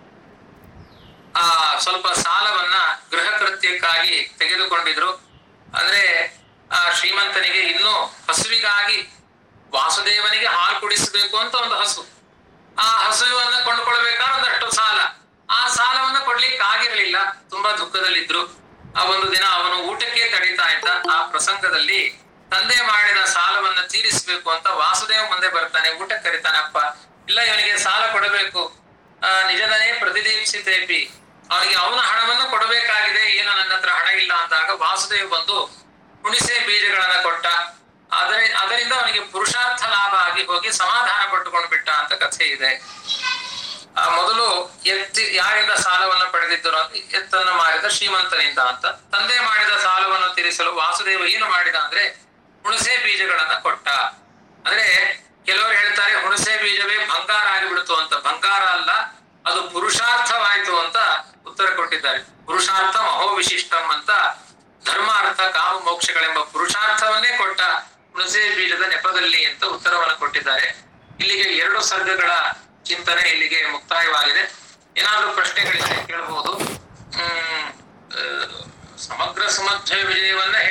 ಆ ಸ್ವಲ್ಪ ಸಾಲವನ್ನ ಗೃಹ ಕೃತ್ಯಕ್ಕಾಗಿ ತೆಗೆದುಕೊಂಡಿದ್ರು ಅಂದ್ರೆ ಆ ಶ್ರೀಮಂತನಿಗೆ ಇನ್ನೂ ಹಸುವಿಗಾಗಿ ವಾಸುದೇವನಿಗೆ ಹಾಲು ಕುಡಿಸಬೇಕು ಅಂತ ಒಂದು ಹಸು ಆ ಹಸುವನ್ನ ಕೊಂಡ್ಕೊಳ್ಬೇಕಾದ್ರೆ ಒಂದಷ್ಟು ಸಾಲ ಆ ಸಾಲವನ್ನ ಕೊಡ್ಲಿಕ್ಕೆ ಆಗಿರ್ಲಿಲ್ಲ ತುಂಬಾ ದುಃಖದಲ್ಲಿದ್ರು ಆ ಒಂದು ದಿನ ಅವನು ಊಟಕ್ಕೆ ತಡೀತಾ ಇದ್ದ ಆ ಪ್ರಸಂಗದಲ್ಲಿ ತಂದೆ ಮಾಡಿದ ಸಾಲವನ್ನ ತೀರಿಸಬೇಕು ಅಂತ ವಾಸುದೇವ ಮುಂದೆ ಬರ್ತಾನೆ ಊಟಕ್ಕೆ ಕರಿತಾನಪ್ಪ ಇಲ್ಲ ಇವನಿಗೆ ಸಾಲ ಕೊಡಬೇಕು ಆ ನಿಜದನೇ ಪ್ರತಿದೀಪ್ಸಿತೇಪಿ ಅವನಿಗೆ ಅವನ ಹಣವನ್ನು ಕೊಡಬೇಕಾಗಿದೆ ಏನು ನನ್ನ ಹತ್ರ ಹಣ ಇಲ್ಲ ಅಂದಾಗ ವಾಸುದೇವ್ ಬಂದು ಹುಣಿಸೆ ಬೀಜಗಳನ್ನ ಕೊಟ್ಟ ಆದರೆ ಅದರಿಂದ ಅವನಿಗೆ ಪುರುಷಾರ್ಥ ಲಾಭ ಆಗಿ ಹೋಗಿ ಸಮಾಧಾನ ಪಟ್ಟುಕೊಂಡು ಬಿಟ್ಟ ಅಂತ ಕಥೆ ಇದೆ ಆ ಮೊದಲು ಎತ್ತಿ ಯಾರಿಂದ ಸಾಲವನ್ನು ಪಡೆದಿದ್ದರು ಅಂದ್ರೆ ಎತ್ತನ್ನ ಮಾರಿದ ಶ್ರೀಮಂತನಿಂದ ಅಂತ ತಂದೆ ಮಾಡಿದ ಸಾಲವನ್ನು ತೀರಿಸಲು ವಾಸುದೇವ ಏನು ಮಾಡಿದ ಅಂದ್ರೆ ಹುಣಸೆ ಬೀಜಗಳನ್ನ ಕೊಟ್ಟ ಅಂದ್ರೆ ಕೆಲವರು ಹೇಳ್ತಾರೆ ಹುಣಸೆ ಬೀಜವೇ ಬಂಗಾರ ಆಗಿಬಿಡ್ತು ಅಂತ ಬಂಗಾರ ಅಲ್ಲ ಅದು ಪುರುಷಾರ್ಥವಾಯ್ತು ಅಂತ ಉತ್ತರ ಕೊಟ್ಟಿದ್ದಾರೆ ಪುರುಷಾರ್ಥ ಮಹೋವಿಶಿಷ್ಟಂ ಅಂತ ಧರ್ಮ ಅರ್ಥ ಕಾಮ ಮೋಕ್ಷಗಳೆಂಬ ಪುರುಷಾರ್ಥವನ್ನೇ ಕೊಟ್ಟ ಹುಣಸೆ ಬೀಜದ ನೆಪದಲ್ಲಿ ಅಂತ ಉತ್ತರವನ್ನು ಕೊಟ್ಟಿದ್ದಾರೆ ಇಲ್ಲಿಗೆ ಎರಡು ಸರ್ಗಗಳ ಚಿಂತನೆ ಇಲ್ಲಿಗೆ ಮುಕ್ತಾಯವಾಗಿದೆ ಏನಾದ್ರೂ ಪ್ರಶ್ನೆಗಳಿದ್ರೆ ಕೇಳಬಹುದು ಹ್ಮ್ ಆ, ಸಮಗ್ರ ಸಮಧ್ಯ ವಿಜಯವನ್ನ